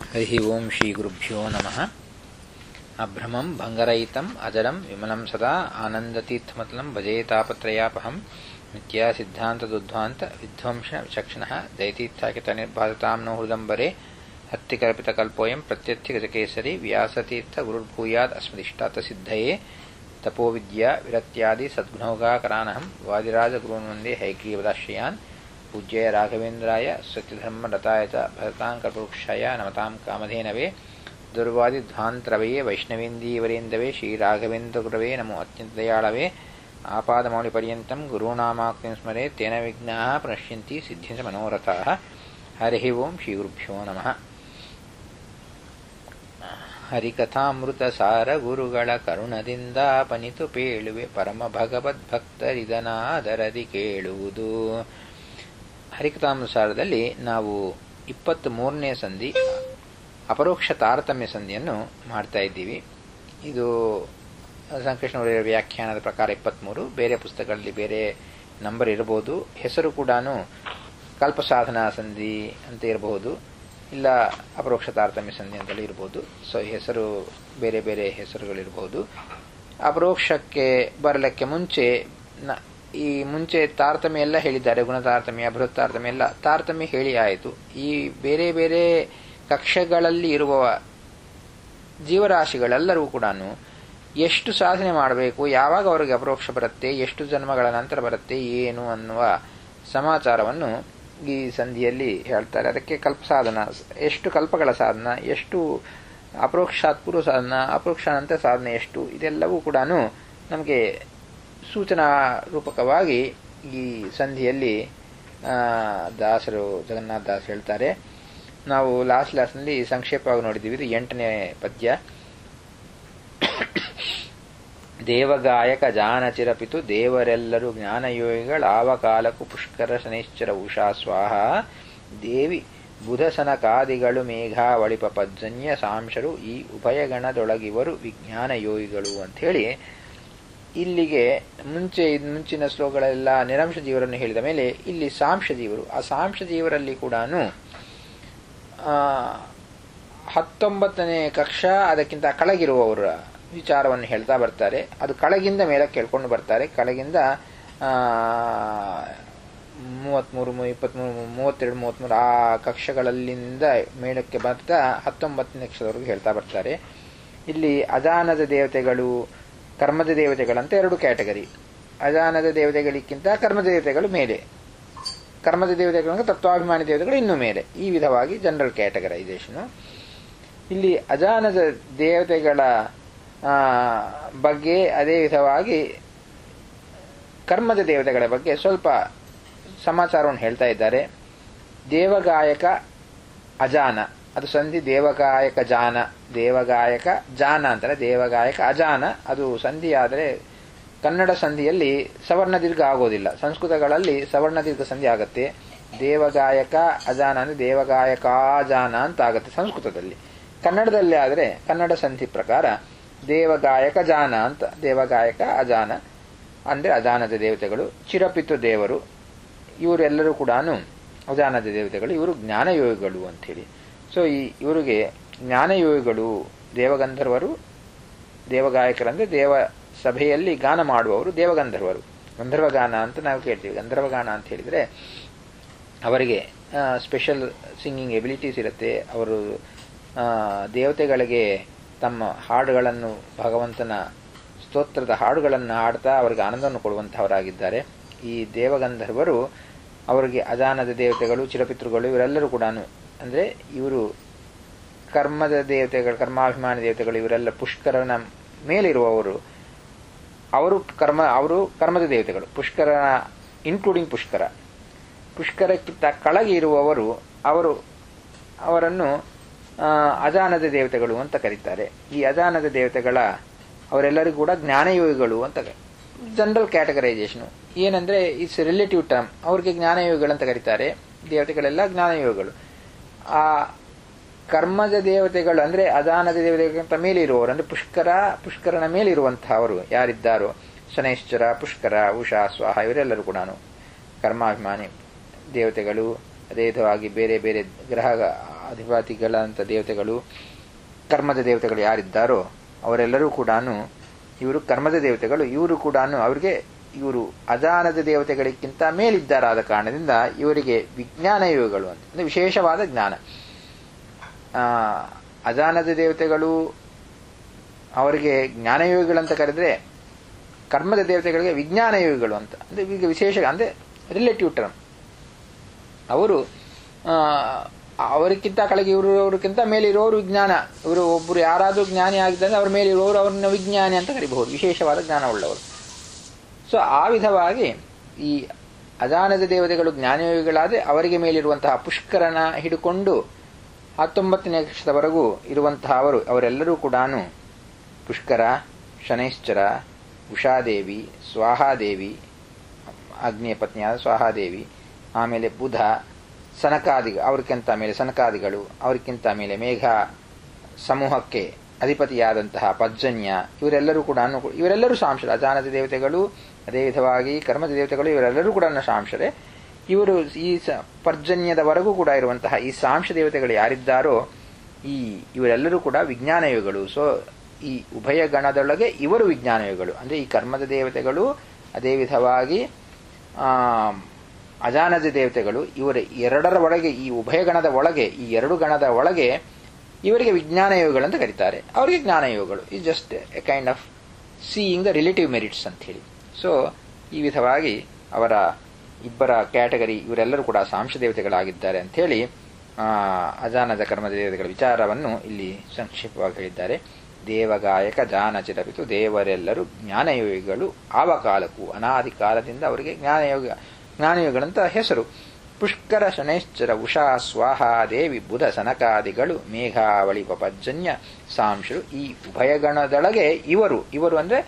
हरिः ओं श्रीगुरुभ्यो नमः अभ्रमं भङ्गरहितम् अजरं विमलं सदा आनन्दतीर्थमतलं भजेतापत्रयापहं मिथ्या सिद्धान्तदुद्ध्वान्त विध्वंसविचक्षणः दयतीर्थाकितनिर्बाधतां नो हृदम्बरे हत्तिकल्पितकल्पोऽयं प्रत्यर्थगजकेसरी व्यासतीर्थगुरुर्भूयाद् अस्मदिष्टातसिद्धये तपोविद्या विरत्यादि सद्गुणौगाकरानहं वादिराजगुरून् वन्दे हैग्रीवदाश्रयान् पूज्याय राघवेन्द्राय सत्यधर्मरताय च भरतां कल्पवृक्षाय नमतां कामधेनवे दुर्वादिध्वान्तरवये वैष्णवेन्दीवरेन्दवे श्रीराघवेन्द्रगुरवे नमो अत्यन्तदयाळवे आपादमौलिपर्यन्तं गुरूणामाक्तिं स्मरे तेन विघ्नाः प्रणश्यन्ति सिद्ध्यन्ति मनोरथाः हरिः ओं श्रीगुरुभ्यो नमः ಹರಿಕಥಾಮೃತಸಾರ ಗುರುಗಳ ಕರುಣದಿಂದ ಪನಿತು ಪೇಳುವೆ ಪರಮ ಭಗವದ್ಭಕ್ತರಿದನಾದರದಿ ಕೇಳುವುದು ಹರಿಕಥಾಮೃತಸಾರದಲ್ಲಿ ನಾವು ಇಪ್ಪತ್ತ್ ಮೂರನೇ ಸಂಧಿ ಅಪರೋಕ್ಷ ತಾರತಮ್ಯ ಸಂಧಿಯನ್ನು ಮಾಡ್ತಾ ಇದ್ದೀವಿ ಇದು ಸಂಕೃಷ್ಣ ವ್ಯಾಖ್ಯಾನದ ಪ್ರಕಾರ ಇಪ್ಪತ್ತ್ಮೂರು ಬೇರೆ ಪುಸ್ತಕಗಳಲ್ಲಿ ಬೇರೆ ನಂಬರ್ ಇರಬಹುದು ಹೆಸರು ಕೂಡ ಕಲ್ಪಸಾಧನಾ ಸಂಧಿ ಅಂತ ಇರಬಹುದು ಇಲ್ಲ ಅಪರೋಕ್ಷ ತಾರತಮ್ಯ ಸಂಧಿ ಅಂತಲೂ ಇರ್ಬೋದು ಸೊ ಹೆಸರು ಬೇರೆ ಬೇರೆ ಹೆಸರುಗಳಿರ್ಬೋದು ಅಪರೋಕ್ಷಕ್ಕೆ ಬರಲಿಕ್ಕೆ ಮುಂಚೆ ಈ ಮುಂಚೆ ತಾರತಮ್ಯ ಎಲ್ಲ ಹೇಳಿದ್ದಾರೆ ಗುಣ ತಾರತಮ್ಯ ಬೃಹತ್ ತಾರತಮ್ಯ ಎಲ್ಲ ತಾರತಮ್ಯ ಹೇಳಿ ಆಯಿತು ಈ ಬೇರೆ ಬೇರೆ ಕಕ್ಷೆಗಳಲ್ಲಿ ಇರುವ ಜೀವರಾಶಿಗಳೆಲ್ಲರೂ ಕೂಡ ಎಷ್ಟು ಸಾಧನೆ ಮಾಡಬೇಕು ಯಾವಾಗ ಅವರಿಗೆ ಅಪರೋಕ್ಷ ಬರುತ್ತೆ ಎಷ್ಟು ಜನ್ಮಗಳ ನಂತರ ಬರುತ್ತೆ ಏನು ಅನ್ನುವ ಸಮಾಚಾರವನ್ನು ಈ ಸಂಧಿಯಲ್ಲಿ ಹೇಳ್ತಾರೆ ಅದಕ್ಕೆ ಕಲ್ಪ ಸಾಧನ ಎಷ್ಟು ಕಲ್ಪಗಳ ಸಾಧನ ಎಷ್ಟು ಅಪರೋಕ್ಷಾತ್ ಪೂರ್ವ ಸಾಧನ ಅಪರೋಕ್ಷಾನಂತರ ಸಾಧನೆ ಎಷ್ಟು ಇದೆಲ್ಲವೂ ಕೂಡ ನಮಗೆ ಸೂಚನಾ ರೂಪಕವಾಗಿ ಈ ಸಂಧಿಯಲ್ಲಿ ದಾಸರು ಜಗನ್ನಾಥ ದಾಸ್ ಹೇಳ್ತಾರೆ ನಾವು ಲಾಸ್ಟ್ ಲಾಸ್ಟ್ನಲ್ಲಿ ಸಂಕ್ಷೇಪವಾಗಿ ನೋಡಿದ್ದೀವಿ ಇದು ಎಂಟನೇ ಪದ್ಯ ದೇವಗಾಯಕ ಜಾನಚಿರಪಿತು ದೇವರೆಲ್ಲರೂ ಜ್ಞಾನಯೋಗಿಗಳಾವ ಕಾಲಕ್ಕೂ ಪುಷ್ಕರ ಶನೈಶ್ಚರ ಉಷಾ ಸ್ವಾಹ ದೇವಿ ಬುಧಸನಕಾದಿಗಳು ಮೇಘಾವಳಿಪ ಪಜ್ಜನ್ಯ ಸಾಂಶರು ಈ ಉಭಯಗಣದೊಳಗಿವರು ವಿಜ್ಞಾನ ಯೋಗಿಗಳು ಅಂಥೇಳಿ ಇಲ್ಲಿಗೆ ಮುಂಚೆ ಮುಂಚಿನ ಶ್ಲೋಕಗಳೆಲ್ಲ ನಿರಂಶ ಜೀವರನ್ನು ಹೇಳಿದ ಮೇಲೆ ಇಲ್ಲಿ ಸಾಂಶ ಜೀವರು ಆ ಸಾಂಶ ಜೀವರಲ್ಲಿ ಕೂಡ ಹತ್ತೊಂಬತ್ತನೇ ಕಕ್ಷಾ ಅದಕ್ಕಿಂತ ಕೆಳಗಿರುವವರ ವಿಚಾರವನ್ನು ಹೇಳ್ತಾ ಬರ್ತಾರೆ ಅದು ಕೆಳಗಿಂದ ಮೇಲಕ್ಕೆ ಕೇಳ್ಕೊಂಡು ಬರ್ತಾರೆ ಕೆಳಗಿಂದ ಮೂವತ್ತ್ಮೂರು ಇಪ್ಪತ್ತ್ಮೂರು ಮೂವತ್ತೆರಡು ಮೂವತ್ತ್ಮೂರು ಆ ಕಕ್ಷಗಳಲ್ಲಿಂದ ಮೇಲಕ್ಕೆ ಬರ್ತಾ ಹತ್ತೊಂಬತ್ತನೇ ಕಕ್ಷದವರೆಗೂ ಹೇಳ್ತಾ ಬರ್ತಾರೆ ಇಲ್ಲಿ ಅಜಾನದ ದೇವತೆಗಳು ಕರ್ಮದ ದೇವತೆಗಳಂತ ಎರಡು ಕ್ಯಾಟಗರಿ ಅಜಾನದ ದೇವತೆಗಳಿಗಿಂತ ಕರ್ಮದ ದೇವತೆಗಳು ಮೇಲೆ ಕರ್ಮದ ದೇವತೆಗಳು ತತ್ವಾಭಿಮಾನಿ ದೇವತೆಗಳು ಇನ್ನೂ ಮೇಲೆ ಈ ವಿಧವಾಗಿ ಜನರಲ್ ಕ್ಯಾಟಗರೈಸೇಷನು ಇಲ್ಲಿ ಅಜಾನದ ದೇವತೆಗಳ ಬಗ್ಗೆ ಅದೇ ವಿಧವಾಗಿ ಕರ್ಮದ ದೇವತೆಗಳ ಬಗ್ಗೆ ಸ್ವಲ್ಪ ಸಮಾಚಾರವನ್ನು ಹೇಳ್ತಾ ಇದ್ದಾರೆ ದೇವಗಾಯಕ ಅಜಾನ ಅದು ಸಂಧಿ ದೇವಗಾಯಕ ಜಾನ ದೇವಗಾಯಕ ಜಾನ ಅಂತಾರೆ ದೇವಗಾಯಕ ಅಜಾನ ಅದು ಸಂಧಿ ಆದರೆ ಕನ್ನಡ ಸಂಧಿಯಲ್ಲಿ ಸವರ್ಣ ದೀರ್ಘ ಆಗೋದಿಲ್ಲ ಸಂಸ್ಕೃತಗಳಲ್ಲಿ ಸವರ್ಣ ದೀರ್ಘ ಸಂಧಿ ಆಗುತ್ತೆ ದೇವಗಾಯಕ ಅಜಾನ ಅಂದರೆ ದೇವಗಾಯಕಾಜಾನ ಅಂತ ಆಗುತ್ತೆ ಸಂಸ್ಕೃತದಲ್ಲಿ ಕನ್ನಡದಲ್ಲಿ ಆದರೆ ಕನ್ನಡ ಸಂಧಿ ಪ್ರಕಾರ ದೇವಗಾಯಕ ಜಾನ ಅಂತ ದೇವಗಾಯಕ ಅಜಾನ ಅಂದರೆ ಅಜಾನದ ದೇವತೆಗಳು ಚಿರಪಿತು ದೇವರು ಇವರೆಲ್ಲರೂ ಕೂಡ ಅಜಾನದ ದೇವತೆಗಳು ಇವರು ಜ್ಞಾನಯೋಗಿಗಳು ಅಂಥೇಳಿ ಸೊ ಈ ಇವರಿಗೆ ಜ್ಞಾನಯೋಗಿಗಳು ದೇವಗಂಧರ್ವರು ದೇವಗಾಯಕರಂದರೆ ದೇವ ಸಭೆಯಲ್ಲಿ ಗಾನ ಮಾಡುವವರು ದೇವಗಂಧರ್ವರು ಗಂಧರ್ವಗಾನ ಅಂತ ನಾವು ಕೇಳ್ತೀವಿ ಗಂಧರ್ವಗಾನ ಅಂತ ಹೇಳಿದರೆ ಅವರಿಗೆ ಸ್ಪೆಷಲ್ ಸಿಂಗಿಂಗ್ ಎಬಿಲಿಟೀಸ್ ಇರುತ್ತೆ ಅವರು ದೇವತೆಗಳಿಗೆ ತಮ್ಮ ಹಾಡುಗಳನ್ನು ಭಗವಂತನ ಸ್ತೋತ್ರದ ಹಾಡುಗಳನ್ನು ಹಾಡ್ತಾ ಅವರಿಗೆ ಆನಂದವನ್ನು ಕೊಡುವಂತಹವರಾಗಿದ್ದಾರೆ ಈ ದೇವಗಂಧರ್ವರು ಅವರಿಗೆ ಅಜಾನದ ದೇವತೆಗಳು ಚಿರಪಿತೃಗಳು ಇವರೆಲ್ಲರೂ ಕೂಡ ಅಂದರೆ ಇವರು ಕರ್ಮದ ದೇವತೆಗಳು ಕರ್ಮಾಭಿಮಾನಿ ದೇವತೆಗಳು ಇವರೆಲ್ಲ ಪುಷ್ಕರನ ಮೇಲಿರುವವರು ಅವರು ಕರ್ಮ ಅವರು ಕರ್ಮದ ದೇವತೆಗಳು ಪುಷ್ಕರನ ಇನ್ಕ್ಲೂಡಿಂಗ್ ಪುಷ್ಕರ ಪುಷ್ಕರಕ್ಕಿಂತ ಕೆಳಗೆ ಇರುವವರು ಅವರು ಅವರನ್ನು ಅಜಾನದ ದೇವತೆಗಳು ಅಂತ ಕರೀತಾರೆ ಈ ಅಜಾನದ ದೇವತೆಗಳ ಅವರೆಲ್ಲರಿಗೂ ಕೂಡ ಜ್ಞಾನಯೋಗಿಗಳು ಅಂತ ಜನರಲ್ ಕ್ಯಾಟಗರೈಸೇಷನು ಏನಂದ್ರೆ ಇಟ್ಸ್ ರಿಲೇಟಿವ್ ಟರ್ಮ್ ಅವ್ರಿಗೆ ಜ್ಞಾನಯೋಗಿಗಳು ಅಂತ ಕರೀತಾರೆ ದೇವತೆಗಳೆಲ್ಲ ಜ್ಞಾನಯೋಗಿಗಳು ಆ ಕರ್ಮದ ದೇವತೆಗಳು ಅಂದ್ರೆ ಅಜಾನದ ದೇವತೆಗಳಿಗಿಂತ ಮೇಲೆ ಇರುವವರು ಅಂದ್ರೆ ಪುಷ್ಕರ ಪುಷ್ಕರನ ಮೇಲಿರುವಂತಹವರು ಯಾರಿದ್ದಾರೋ ಶನೈಶ್ಚರ ಪುಷ್ಕರ ಉಷಾ ಸ್ವಾಹ ಇವರೆಲ್ಲರೂ ಕೂಡ ಕರ್ಮಾಭಿಮಾನಿ ದೇವತೆಗಳು ಅದೇ ವಿಧವಾಗಿ ಬೇರೆ ಬೇರೆ ಗ್ರಹ ಅಧಿಪತಿಗಳಂತ ದೇವತೆಗಳು ಕರ್ಮದ ದೇವತೆಗಳು ಯಾರಿದ್ದಾರೋ ಅವರೆಲ್ಲರೂ ಕೂಡ ಇವರು ಕರ್ಮದ ದೇವತೆಗಳು ಇವರು ಕೂಡ ಅವರಿಗೆ ಇವರು ಅಜಾನದ ದೇವತೆಗಳಿಗಿಂತ ಮೇಲಿದ್ದಾರಾದ ಕಾರಣದಿಂದ ಇವರಿಗೆ ವಿಜ್ಞಾನ ಯೋಗಗಳು ಅಂತ ಅಂದ್ರೆ ವಿಶೇಷವಾದ ಜ್ಞಾನ ಆ, ಅಜಾನದ ದೇವತೆಗಳು ಅವರಿಗೆ ಜ್ಞಾನಯೋಗಿಗಳಂತ ಕರೆದ್ರೆ ಕರ್ಮದ ದೇವತೆಗಳಿಗೆ ವಿಜ್ಞಾನ ಯೋಗಿಗಳು ಅಂತ ಅಂದ್ರೆ ಈಗ ವಿಶೇಷ ಅಂದ್ರೆ ರಿಲೇಟಿವ್ ಟರ್ಮ್ ಅವರು ಆ, ಅವರಿಗಿಂತ ಕೆಳಗೆ ಇವರು ಅವರಿಗಿಂತ ಮೇಲಿರುವವರು ವಿಜ್ಞಾನ ಇವರು ಒಬ್ಬರು ಯಾರಾದರೂ ಜ್ಞಾನಿ ಆಗಿದ್ದರೆ ಅವ್ರ ಮೇಲಿರುವವರು ಅವ್ರನ್ನ ವಿಜ್ಞಾನಿ ಅಂತ ಕರಿಬಹುದು ವಿಶೇಷವಾದ ಜ್ಞಾನವುಳ್ಳವರು ಸೊ ಆ ವಿಧವಾಗಿ ಈ ಅಜಾನದ ದೇವತೆಗಳು ಜ್ಞಾನಯೋಗಿಗಳಾದರೆ ಅವರಿಗೆ ಮೇಲಿರುವಂತಹ ಪುಷ್ಕರನ ಹಿಡಿಕೊಂಡು ಹತ್ತೊಂಬತ್ತನೇ ಕಕ್ಷದವರೆಗೂ ಇರುವಂತಹ ಅವರು ಅವರೆಲ್ಲರೂ ಕೂಡ ಪುಷ್ಕರ ಶನೈಶ್ಚರ ಉಷಾದೇವಿ ಸ್ವಾಹಾದೇವಿ ಅಗ್ನಿಯ ಪತ್ನಿಯಾದ ಸ್ವಾಹಾದೇವಿ ಆಮೇಲೆ ಬುಧ ಸನಕಾದಿ ಅವ್ರಿಗಿಂತ ಮೇಲೆ ಸನಕಾದಿಗಳು ಅವ್ರಿಗಿಂತ ಮೇಲೆ ಮೇಘ ಸಮೂಹಕ್ಕೆ ಅಧಿಪತಿಯಾದಂತಹ ಪರ್ಜನ್ಯ ಇವರೆಲ್ಲರೂ ಕೂಡ ಇವರೆಲ್ಲರೂ ಸಾಂಶರು ಅಜಾನದ ದೇವತೆಗಳು ಅದೇ ವಿಧವಾಗಿ ಕರ್ಮದ ದೇವತೆಗಳು ಇವರೆಲ್ಲರೂ ಕೂಡ ಸಾಂಶರೇ ಇವರು ಈ ಸ- ಪರ್ಜನ್ಯದವರೆಗೂ ಕೂಡ ಇರುವಂತಹ ಈ ಸಾಂಶ ದೇವತೆಗಳು ಯಾರಿದ್ದಾರೋ ಈ ಇವರೆಲ್ಲರೂ ಕೂಡ ವಿಜ್ಞಾನಯುಗಳು ಸೊ ಈ ಉಭಯ ಗಣದೊಳಗೆ ಇವರು ವಿಜ್ಞಾನಯುಗಳು ಅಂದ್ರೆ ಈ ಕರ್ಮದ ದೇವತೆಗಳು ಅದೇ ವಿಧವಾಗಿ ಆ ಅಜಾನದ ದೇವತೆಗಳು ಇವರ ಎರಡರ ಒಳಗೆ ಈ ಉಭಯ ಗಣದ ಒಳಗೆ ಈ ಎರಡು ಗಣದ ಒಳಗೆ ಇವರಿಗೆ ವಿಜ್ಞಾನ ಯೋಗಗಳು ಅಂತ ಕರೀತಾರೆ ಅವರಿಗೆ ಜ್ಞಾನ ಯೋಗಗಳು ಈ just a kind of seeing the relative merits ಅಂತ ಹೇಳಿ ಸೊ ಈ ವಿಧವಾಗಿ ಅವರ ಇಬ್ಬರ ಕ್ಯಾಟಗರಿ ಇವರೆಲ್ಲರೂ ಕೂಡ ಸಾಂಶ ದೇವತೆಗಳಾಗಿದ್ದಾರೆ ಅಂತ ಹೇಳಿ ಆ, ಅಜಾನದ ಕರ್ಮದ ದೇವತೆಗಳ ವಿಚಾರವನ್ನು ಇಲ್ಲಿ ಸಂಕ್ಷಿಪ್ತವಾಗಿ ಹೇಳಿದ್ದಾರೆ ದೇವಗಾಯಕ ಜಾನಚಿರಪಿತು ದೇವರೆಲ್ಲರೂ ಜ್ಞಾನಯೋಗಿಗಳು ಆವ ಕಾಲಕ್ಕೂ ಅನಾದಿ ಕಾಲದಿಂದ ಅವರಿಗೆ ಜ್ಞಾನಯೋಗ ಜ್ಞಾನಯೋಗಗಳಂತ ಹೆಸರು ಪುಷ್ಕರ ಶನೈಶ್ಚರ ಉಷಾ ಸ್ವಾಹ ದೇವಿ ಬುಧ ಸನಕಾದಿಗಳು ಮೇಘಾವಳಿ ಪಪಜ್ಜನ್ಯ ಸಾಂಶರು ಈ ಉಭಯಗಣದೊಳಗೆ ಇವರು ಇವರು ಅಂದ್ರೆ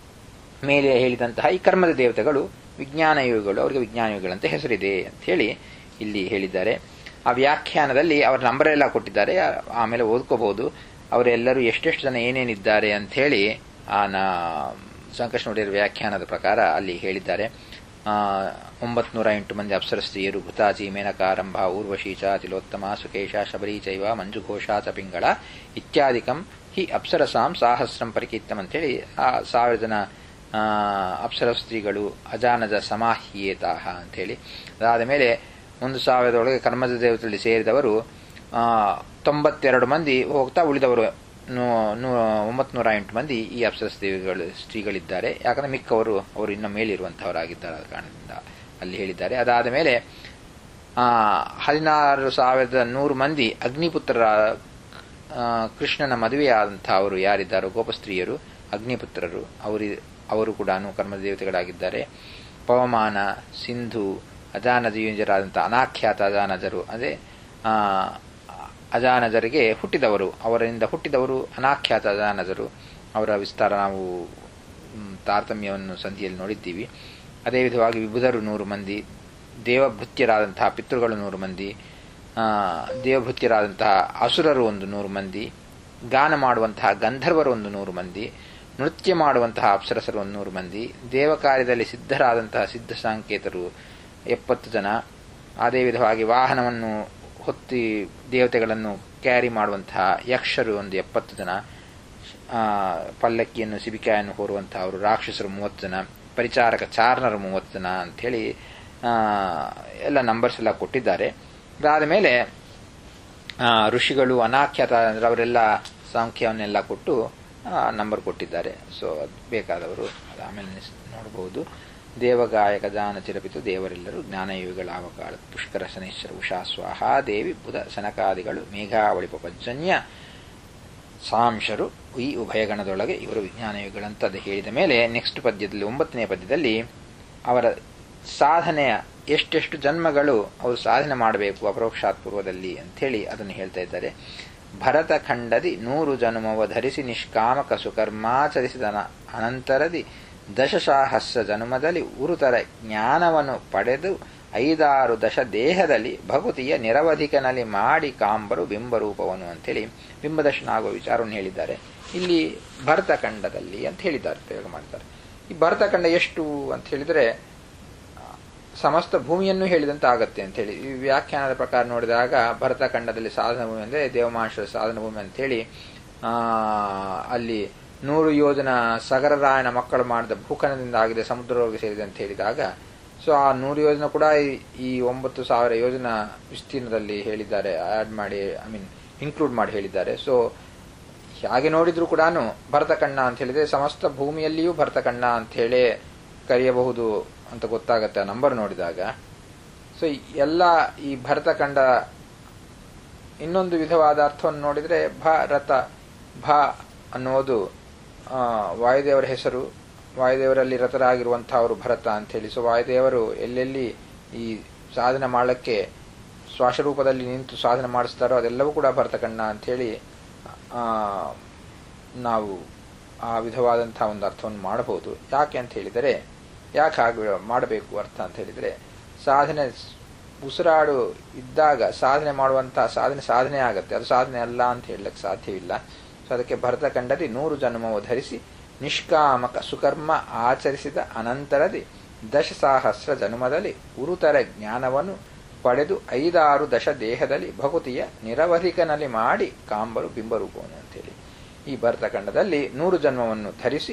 ಮೇಲೆ ಹೇಳಿದಂತಹ ಈ ಕರ್ಮದ ದೇವತೆಗಳು ವಿಜ್ಞಾನ ಯೋಗಗಳು ಅವರಿಗೆ ವಿಜ್ಞಾನ ಯೋಗಗಳಂತ ಹೆಸರಿದೆ ಅಂತ ಹೇಳಿ ಇಲ್ಲಿ ಹೇಳಿದ್ದಾರೆ ಆ ವ್ಯಾಖ್ಯಾನದಲ್ಲಿ ಅವರ ನಂಬರ್ ಎಲ್ಲ ಕೊಟ್ಟಿದ್ದಾರೆ ಆ- ಆಮೇಲೆ ಓದ್ಕೋಬಹುದು ಅವರೆಲ್ಲರೂ ಎಷ್ಟೆಷ್ಟು ಜನ ಏನೇನಿದ್ದಾರೆ ಅಂತ ಹೇಳಿ ಆ ನಾ ಸಂಕಷ್ಟ ನೋಡಿರೋ ವ್ಯಾಖ್ಯಾನದ ಪ್ರಕಾರ ಅಲ್ಲಿ ಹೇಳಿದ್ದಾರೆ ಆ, ಒಂಬತ್ನೂರ ಎಂಟು ಮಂದಿ ಅಪ್ಸರ ಸ್ತ್ರೀಯರು ಭೂತಾಜಿ ಮೇನಕಾರಂಭ ಊರ್ವಶಿ ಚ ತಿಲೋತ್ತಮ ಸುಕೇಶ ಶಬರಿ ಚೈವ ಮಂಜುಘೋಷ ಚ ಪಿಂಗಳ ಇತ್ಯಾದಿಕಂ ಹಿ ಅಪ್ಸರಸಾಂ ಸಾಹಸ್ರಂ ಪರಿಕೀರ್ತಂ ಅಂತೇಳಿ ಆ ಸಾವಿರ ಜನ ಆ, ಅಪ್ಸರ ಸ್ತ್ರೀಗಳು ಅಜಾನದ ಸಮಾಹ್ಯೇತಾಹ ಅಂತೇಳಿ ಅದಾದ ಮೇಲೆ ಒಂದು ಸಾವಿರದೊಳಗೆ ಕರ್ಮದ ದೇವತೆಯಲ್ಲಿ ಸೇರಿದವರು ಆ, ತೊಂಬತ್ತೆರಡು ಮಂದಿ ಹೋಗ್ತಾ ಉಳಿದವರು ನೂ- ನೂ- ಒಂಬತ್ನೂರ ಎಂಟು ಮಂದಿ ಈ ಅಪ್ಸರ ಸ್ತ್ರೀಗಳು ಸ್ತ್ರೀಗಳಿದ್ದಾರೆ ಯಾಕಂದ್ರೆ ಮಿಕ್ಕವರು ಅವರು ಇನ್ನು ಮೇಲಿರುವಂತಹವರಾಗಿದ್ದಾರೆ ಆದ ಕಾರಣದಿಂದ ಅಲ್ಲಿ ಹೇಳಿದ್ದಾರೆ ಅದಾದ ಮೇಲೆ ಆ, ಹದಿನಾರು ಸಾವಿರದ ನೂರು ಮಂದಿ ಅಗ್ನಿಪುತ್ರರ ಆ, ಕೃಷ್ಣನ ಮದುವೆಯಾದಂತಹ ಅವರು ಯಾರಿದ್ದಾರೋ ಗೋಪಸ್ತ್ರೀಯರು ಅಗ್ನಿಪುತ್ರರು ಅವರು ಅವರು ಕೂಡ ಕರ್ಮದ ದೇವತೆಗಳಾಗಿದ್ದಾರೆ ಪವಮಾನ ಸಿಂಧು ಅಜಾನಜೀವಿಂಜರಾದಂತಹ ಅನಾಖ್ಯಾತ ಅಜಾನಜರು ಅದೇ ಆ, ಅಜಾನಜರಿಗೆ ಹುಟ್ಟಿದವರು ಅವರಿಂದ ಹುಟ್ಟಿದವರು ಅನಾಖ್ಯಾತ ಅಜಾನಜರು ಅವರ ವಿಸ್ತಾರ ನಾವು ಮ್, ತಾರತಮ್ಯವನ್ನು ಸಂಧಿಯಲ್ಲಿ ನೋಡಿದ್ದೀವಿ ಅದೇ ವಿಧವಾಗಿ ವಿಬುಧರು ನೂರು ಮಂದಿ ದೇವಭೃತ್ಯರಾದಂತಹ ಪಿತೃಗಳು ನೂರು ಮಂದಿ ಆ, ದೇವಭೃತ್ಯರಾದಂತಹ ಅಸುರರು ಒಂದು ನೂರು ಮಂದಿ ಗಾನ ಮಾಡುವಂತಹ ಗಂಧರ್ವರು ಒಂದು ನೂರು ಮಂದಿ ನೃತ್ಯ ಮಾಡುವಂತಹ ಅಪ್ಸರಸರು ಒಂದು ನೂರು ಮಂದಿ ದೇವಕಾರ್ಯದಲ್ಲಿ ಸಿದ್ಧರಾದಂತಹ ಸಿದ್ಧ ಸಾಂಕೇತರು ಎಪ್ಪತ್ತು ಜನ ಅದೇ ವಿಧವಾಗಿ ವಾಹನವನ್ನು ಹೊತ್ತಿ ದೇವತೆಗಳನ್ನು ಕ್ಯಾರಿ ಮಾಡುವಂತಹ ಯಕ್ಷರು ಒಂದು ಎಪ್ಪತ್ತು ಜನ ಆ, ಪಲ್ಲಕ್ಕಿಯನ್ನು ಸಿಬಿಕಾಯನ್ನು ಹೊರುವಂತಹ ಅವರು ರಾಕ್ಷಸರು ಮೂವತ್ತು ಜನ ಪರಿಚಾರಕ ಚಾರಣರು ಮೂವತ್ತು ಜನ ಅಂಥೇಳಿ ಆ, ಎಲ್ಲ ನಂಬರ್ಸ್ ಎಲ್ಲ ಕೊಟ್ಟಿದ್ದಾರೆ ಅದಾದ ಮೇಲೆ ಆ, ಋಷಿಗಳು ಅನಾಖ್ಯಾತ ಅಂದ್ರೆ ಅವರೆಲ್ಲ ಸಂಖ್ಯೆಯನ್ನೆಲ್ಲ ಕೊಟ್ಟು ನಂಬರ್ ಕೊಟ್ಟಿದ್ದಾರೆ ಸೊ ಅದು ಬೇಕಾದವರು ಅದು ಆಮೇಲೆ ನಿಸ್- ನೋಡಬಹುದು ದೇವಗಾಯಕ ಜಾನ ಚಿರಪಿತು ದೇವರೆಲ್ಲರೂ ಜ್ಞಾನಯೋಗಿಗಳಾವ ಕಾಲ ಪುಷ್ಕರ ಶನೇಶ್ವರ ಉಷಾ ಸ್ವಾಹ ದೇವಿ ಬುಧ ಸನಕಾದಿಗಳು ಮೇಘಾವಳಿ ಪಪಜ್ಜನ್ಯ ಸಾಂಶರು ಈ ಉಭಯಗಣದೊಳಗೆ ಇವರು ವಿಜ್ಞಾನಯುಗಳಂತ ಅದು ಹೇಳಿದ ಮೇಲೆ ನೆಕ್ಸ್ಟ್ ಪದ್ಯದಲ್ಲಿ ಒಂಬತ್ತನೇ ಪದ್ಯದಲ್ಲಿ ಅವರ ಸಾಧನೆಯ ಎಷ್ಟೆಷ್ಟು ಜನ್ಮಗಳು ಅವರು ಸಾಧನೆ ಮಾಡಬೇಕು ಅಪರೋಕ್ಷಾತ್ ಪೂರ್ವದಲ್ಲಿ ಅಂಥೇಳಿ ಅದನ್ನು ಹೇಳ್ತಾ ಇದ್ದಾರೆ ಭರತ ಖಂಡದಿ ನೂರು ಜನ್ಮವ ಧರಿಸಿ ನಿಷ್ಕಾಮಕ ಸುಕರ್ಮಾಚರಿಸಿದ ಅನಂತರದಿ ದಶಸಾಹಸ್ರ ಜನ್ಮದಲ್ಲಿ ಉರುತರ ಜ್ಞಾನವನ್ನು ಪಡೆದು ಐದಾರು ದಶ ದೇಹದಲ್ಲಿ ಭಕುತಿಯ ನಿರವಧಿಕನಲ್ಲಿ ಮಾಡಿ ಕಾಂಬರು ಬಿಂಬರೂಪವನು ಅಂತೇಳಿ ಬಿಂಬದರ್ಶನ ಆಗುವ ವಿಚಾರವನ್ನು ಹೇಳಿದ್ದಾರೆ ಇಲ್ಲಿ ಭರತಖಂಡದಲ್ಲಿ ಅಂತ ಹೇಳಿದ್ದಾರೆ ಪ್ರಯೋಗ ಮಾಡ್ತಾರೆ ಈ ಭರತಖಂಡ ಎಷ್ಟು ಅಂತ ಹೇಳಿದರೆ ಸಮಸ್ತ ಭೂಮಿಯನ್ನು ಹೇಳಿದಂತೆ ಆಗತ್ತೆ ಅಂತ ಹೇಳಿ ಈ ವ್ಯಾಖ್ಯಾನದ ಪ್ರಕಾರ ನೋಡಿದಾಗ ಭರತಖಂಡದಲ್ಲಿ ಸಾಧನ ಭೂಮಿ ಅಂದರೆ ದೇವಮಾಂಶದ ಸಾಧನ ಭೂಮಿ ಅಂತ ಹೇಳಿ ಆ ಅಲ್ಲಿ ನೂರು ಯೋಜನ ಸಗರರಾಯನ ಮಕ್ಕಳು ಮಾಡಿದ ಭೂಖನದಿಂದ ಆಗಿದೆ ಸಮುದ್ರವಾಗಿ ಸೇರಿದೆ ಅಂತ ಹೇಳಿದಾಗ ಸೊ ಆ ನೂರು ಯೋಜನ ಕೂಡ ಈ- ಈ ಒಂಬತ್ತು ಸಾವಿರ ಯೋಜನ ವಿಸ್ತೀರ್ಣದಲ್ಲಿ ಹೇಳಿದ್ದಾರೆ ಆಡ್ ಮಾಡಿ ಐ ಮೀನ್ ಇನ್ಕ್ಲೂಡ್ ಮಾಡಿ ಹೇಳಿದ್ದಾರೆ ಸೊ ಹಾಗೆ ನೋಡಿದ್ರು ಕೂಡ ಭರತಕಣ್ಣ ಅಂತ ಹೇಳಿದ್ರೆ ಸಮಸ್ತ ಭೂಮಿಯಲ್ಲಿಯೂ ಭರತಕಣ್ಣ ಅಂತ ಹೇಳಿ ಕರೆಯಬಹುದು ಅಂತ ಗೊತ್ತಾಗತ್ತೆ ಆ ನಂಬರ್ ನೋಡಿದಾಗ ಸೊ ಎಲ್ಲ ಈ ಭರತಖಂಡ ಇನ್ನೊಂದು ವಿಧವಾದ ಅರ್ಥವನ್ನು ನೋಡಿದ್ರೆ ಭಾರತ ಭ ಅನ್ನೋದು ಆ, ವಾಯುದೇವರ ಹೆಸರು ವಾಯುದೇವರಲ್ಲಿ ರಥರಾಗಿರುವಂತಹವರು ಭರತ ಅಂತ ಹೇಳಿ ಸೊ ವಾಯುದೇವರು ಎಲ್ಲೆಲ್ಲಿ ಈ ಸಾಧನೆ ಮಾಡಲಿಕ್ಕೆ ಶ್ವಾಸರೂಪದಲ್ಲಿ ನಿಂತು ಸಾಧನೆ ಮಾಡಿಸ್ತಾರೋ ಅದೆಲ್ಲವೂ ಕೂಡ ಭರತಖಂಡ ಅಂತ ಹೇಳಿ ಆ, ನಾವು ಆ ವಿಧವಾದಂತಹ ಒಂದು ಅರ್ಥವನ್ನು ಮಾಡಬಹುದು ಯಾಕೆ ಅಂತ ಹೇಳಿದರೆ ಯಾಕೆ ಹಾಗೆ ಮಾಡಬೇಕು ಅರ್ಥ ಅಂತ ಹೇಳಿದರೆ ಸಾಧನೆ ಉಸಿರಾಡು ಇದ್ದಾಗ ಸಾಧನೆ ಮಾಡುವಂತಹ ಸಾಧನೆ ಸಾಧನೆ ಆಗತ್ತೆ ಅದು ಸಾಧನೆ ಅಲ್ಲ ಅಂತ ಹೇಳಲಿಕ್ಕೆ ಸಾಧ್ಯವಿಲ್ಲ ಸೊ ಅದಕ್ಕೆ ಭರತಖಂಡದಲ್ಲಿ ನೂರು ಜನ್ಮವು ಧರಿಸಿ ನಿಷ್ಕಾಮಕ ಸುಕರ್ಮ ಆಚರಿಸಿದ ಅನಂತರದಿ ದಶಸಾಹಸ್ರ ಜನ್ಮದಲ್ಲಿ ಉರುತರ ಜ್ಞಾನವನ್ನು ಪಡೆದು ಐದಾರು ದಶ ದೇಹದಲ್ಲಿ ಭಕುತಿಯ ನಿರವಧಿಕನಲ್ಲಿ ಮಾಡಿ ಕಾಂಬರು ಬಿಂಬರೂಪವನು ಅಂತೇಳಿ ಈ ಭರತಖಂಡದಲ್ಲಿ ನೂರು ಜನ್ಮವನ್ನು ಧರಿಸಿ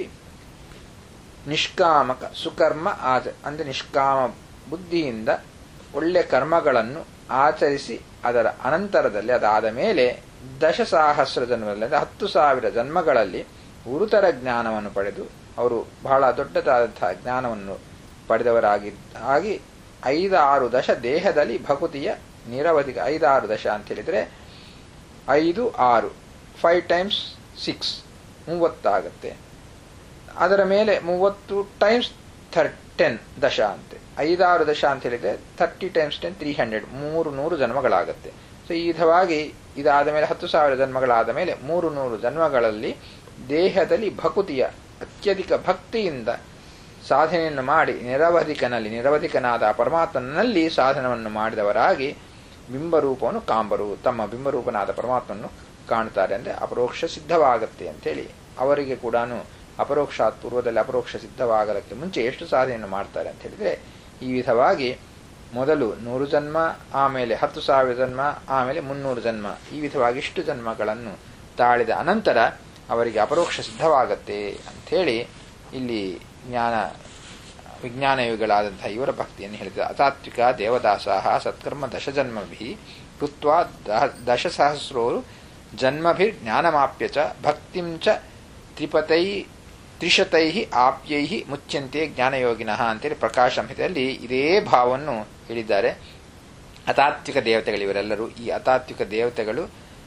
ನಿಷ್ಕಾಮಕ ಸುಕರ್ಮ ಆಚ ಅಂದ್ರೆ ನಿಷ್ಕಾಮ ಬುದ್ಧಿಯಿಂದ ಒಳ್ಳೆ ಕರ್ಮಗಳನ್ನು ಆಚರಿಸಿ ಅದರ ಅನಂತರದಲ್ಲಿ ಅದಾದ ಮೇಲೆ ದಶಸಹಸ್ರ ಜನ್ಮದಲ್ಲಿ ಅಂದರೆ ಹತ್ತು ಸಾವಿರ ಜನ್ಮಗಳಲ್ಲಿ ಗುರುತರ ಜ್ಞಾನವನ್ನು ಪಡೆದು ಅವರು ಬಹಳ ದೊಡ್ಡದಾದಂತಹ ಜ್ಞಾನವನ್ನು ಪಡೆದವರಾಗಿ ಆಗಿ ಐದಾರು ದಶ ದೇಹದಲ್ಲಿ ಭಕುತಿಯ ನಿರವಧಿಕ ಐದಾರು ದಶ ಅಂತ ಹೇಳಿದ್ರೆ ಐದು ಆರು ಫೈವ್ ಟೈಮ್ಸ್ ಸಿಕ್ಸ್ ಮೂವತ್ತಾಗತ್ತೆ ಅದರ ಮೇಲೆ ಮೂವತ್ತು ಟೈಮ್ಸ್ ಥರ್ ಟೆನ್ ದಶ ಅಂತೆ ಐದಾರು ದಶ ಅಂತ ಹೇಳಿದ್ರೆ thirty times ten three hundred ಮೂರು ನೂರು ಜನ್ಮಗಳಾಗತ್ತೆ ಸೊ ಈ ವಿಧವಾಗಿ ಇದಾದ ಮೇಲೆ ಹತ್ತು ಸಾವಿರ ಜನ್ಮಗಳಾದ ಮೇಲೆ ಮೂರು ನೂರು ಜನ್ಮಗಳಲ್ಲಿ ದೇಹದಲ್ಲಿ ಭಕುತಿಯ ಅತ್ಯಧಿಕ ಭಕ್ತಿಯಿಂದ ಸಾಧನೆಯನ್ನು ಮಾಡಿ ನಿರವಧಿಕನಲ್ಲಿ ನಿರವಧಿಕನಾದ ಆ ಪರಮಾತ್ಮನಲ್ಲಿ ಸಾಧನವನ್ನು ಮಾಡಿದವರಾಗಿ ಬಿಂಬರೂಪವನ್ನು ಕಾಂಬರು ತಮ್ಮ ಬಿಂಬರೂಪನಾದ ಪರಮಾತ್ಮನ್ನು ಕಾಣ್ತಾರೆ ಅಂದರೆ ಅಪರೋಕ್ಷ ಸಿದ್ಧವಾಗತ್ತೆ ಅಂತೇಳಿ ಅವರಿಗೆ ಕೂಡ ಅಪರೋಕ್ಷಾತ್ ಪೂರ್ವದಲ್ಲಿ ಅಪರೋಕ್ಷ ಸಿದ್ಧವಾಗಲಕ್ಕೆ ಮುಂಚೆ ಎಷ್ಟು ಸಾಧನೆಯನ್ನು ಮಾಡ್ತಾರೆ ಅಂತ ಹೇಳಿದ್ರೆ ಈ ವಿಧವಾಗಿ ಮೊದಲು ನೂರು ಜನ್ಮ ಆಮೇಲೆ ಹತ್ತು ಸಾವಿರ ಜನ್ಮ ಆಮೇಲೆ ಮುನ್ನೂರು ಜನ್ಮ ಈ ವಿಧವಾಗಿ ಇಷ್ಟು ಜನ್ಮಗಳನ್ನು ತಾಳಿದ ಅನಂತರ ಅವರಿಗೆ ಅಪರೋಕ್ಷ ಸಿದ್ಧವಾಗತ್ತೆ ಅಂಥೇಳಿ ಇಲ್ಲಿ ಜ್ಞಾನ ವಿಜ್ಞಾನಯುಗಳಾದಂತಹ ಇವರ ಭಕ್ತಿಯನ್ನು ಹೇಳಿದ ಅತಾತ್ವಿಕ ದೇವದಾಸಾಹ ಸತ್ಕರ್ಮ ದಶಜನ್ಮಭಿ ಕೃತ್ವಾ ದಶಸಹಸ್ರೋರು ಜನ್ಮಭಿರ್ ಜ್ಞಾನಮಾಪ್ಯ ಚ ಭಕ್ತಿಂ ಚ ತ್ರಿಪತೈ ತ್ರಿಶತೈ ಆಪ್ಯೈ ಮುಚ್ಯಂತೆ ಜ್ಞಾನಯೋಗಿನಃ ಅಂತೇಳಿ ಪ್ರಕಾಶ ಸಂಹಿತೆಯಲ್ಲಿ ಇದೇ ಭಾವವನ್ನು ಹೇಳಿದ್ದಾರೆ ಅತಾತ್ವಿಕ ದೇವತೆಗಳು ಇವರೆಲ್ಲರೂ ಈ ಅತಾತ್ವಿಕ ದೇವತೆಗಳು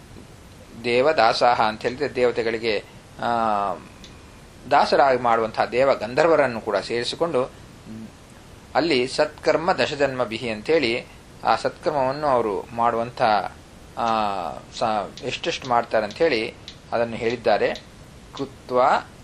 ದೇವದಾಸಾಹ ಅಂತ ಹೇಳಿದ್ರೆ ದೇವತೆಗಳಿಗೆ ದಾಸರಾಗಿ ಮಾಡುವಂತಹ ದೇವ ಗಂಧರ್ವರನ್ನು ಕೂಡ ಸೇರಿಸಿಕೊಂಡು ಅಲ್ಲಿ ಸತ್ಕರ್ಮ ದಶಜನ್ಮ ಬಿಹಿ ಅಂತೇಳಿ ಆ ಸತ್ಕರ್ಮವನ್ನು ಅವರು ಮಾಡುವಂಥ ಎಷ್ಟೆಷ್ಟು ಮಾಡ್ತಾರೆ ಅಂಥೇಳಿ ಅದನ್ನು ಹೇಳಿದ್ದಾರೆ ಕೃತ್ವ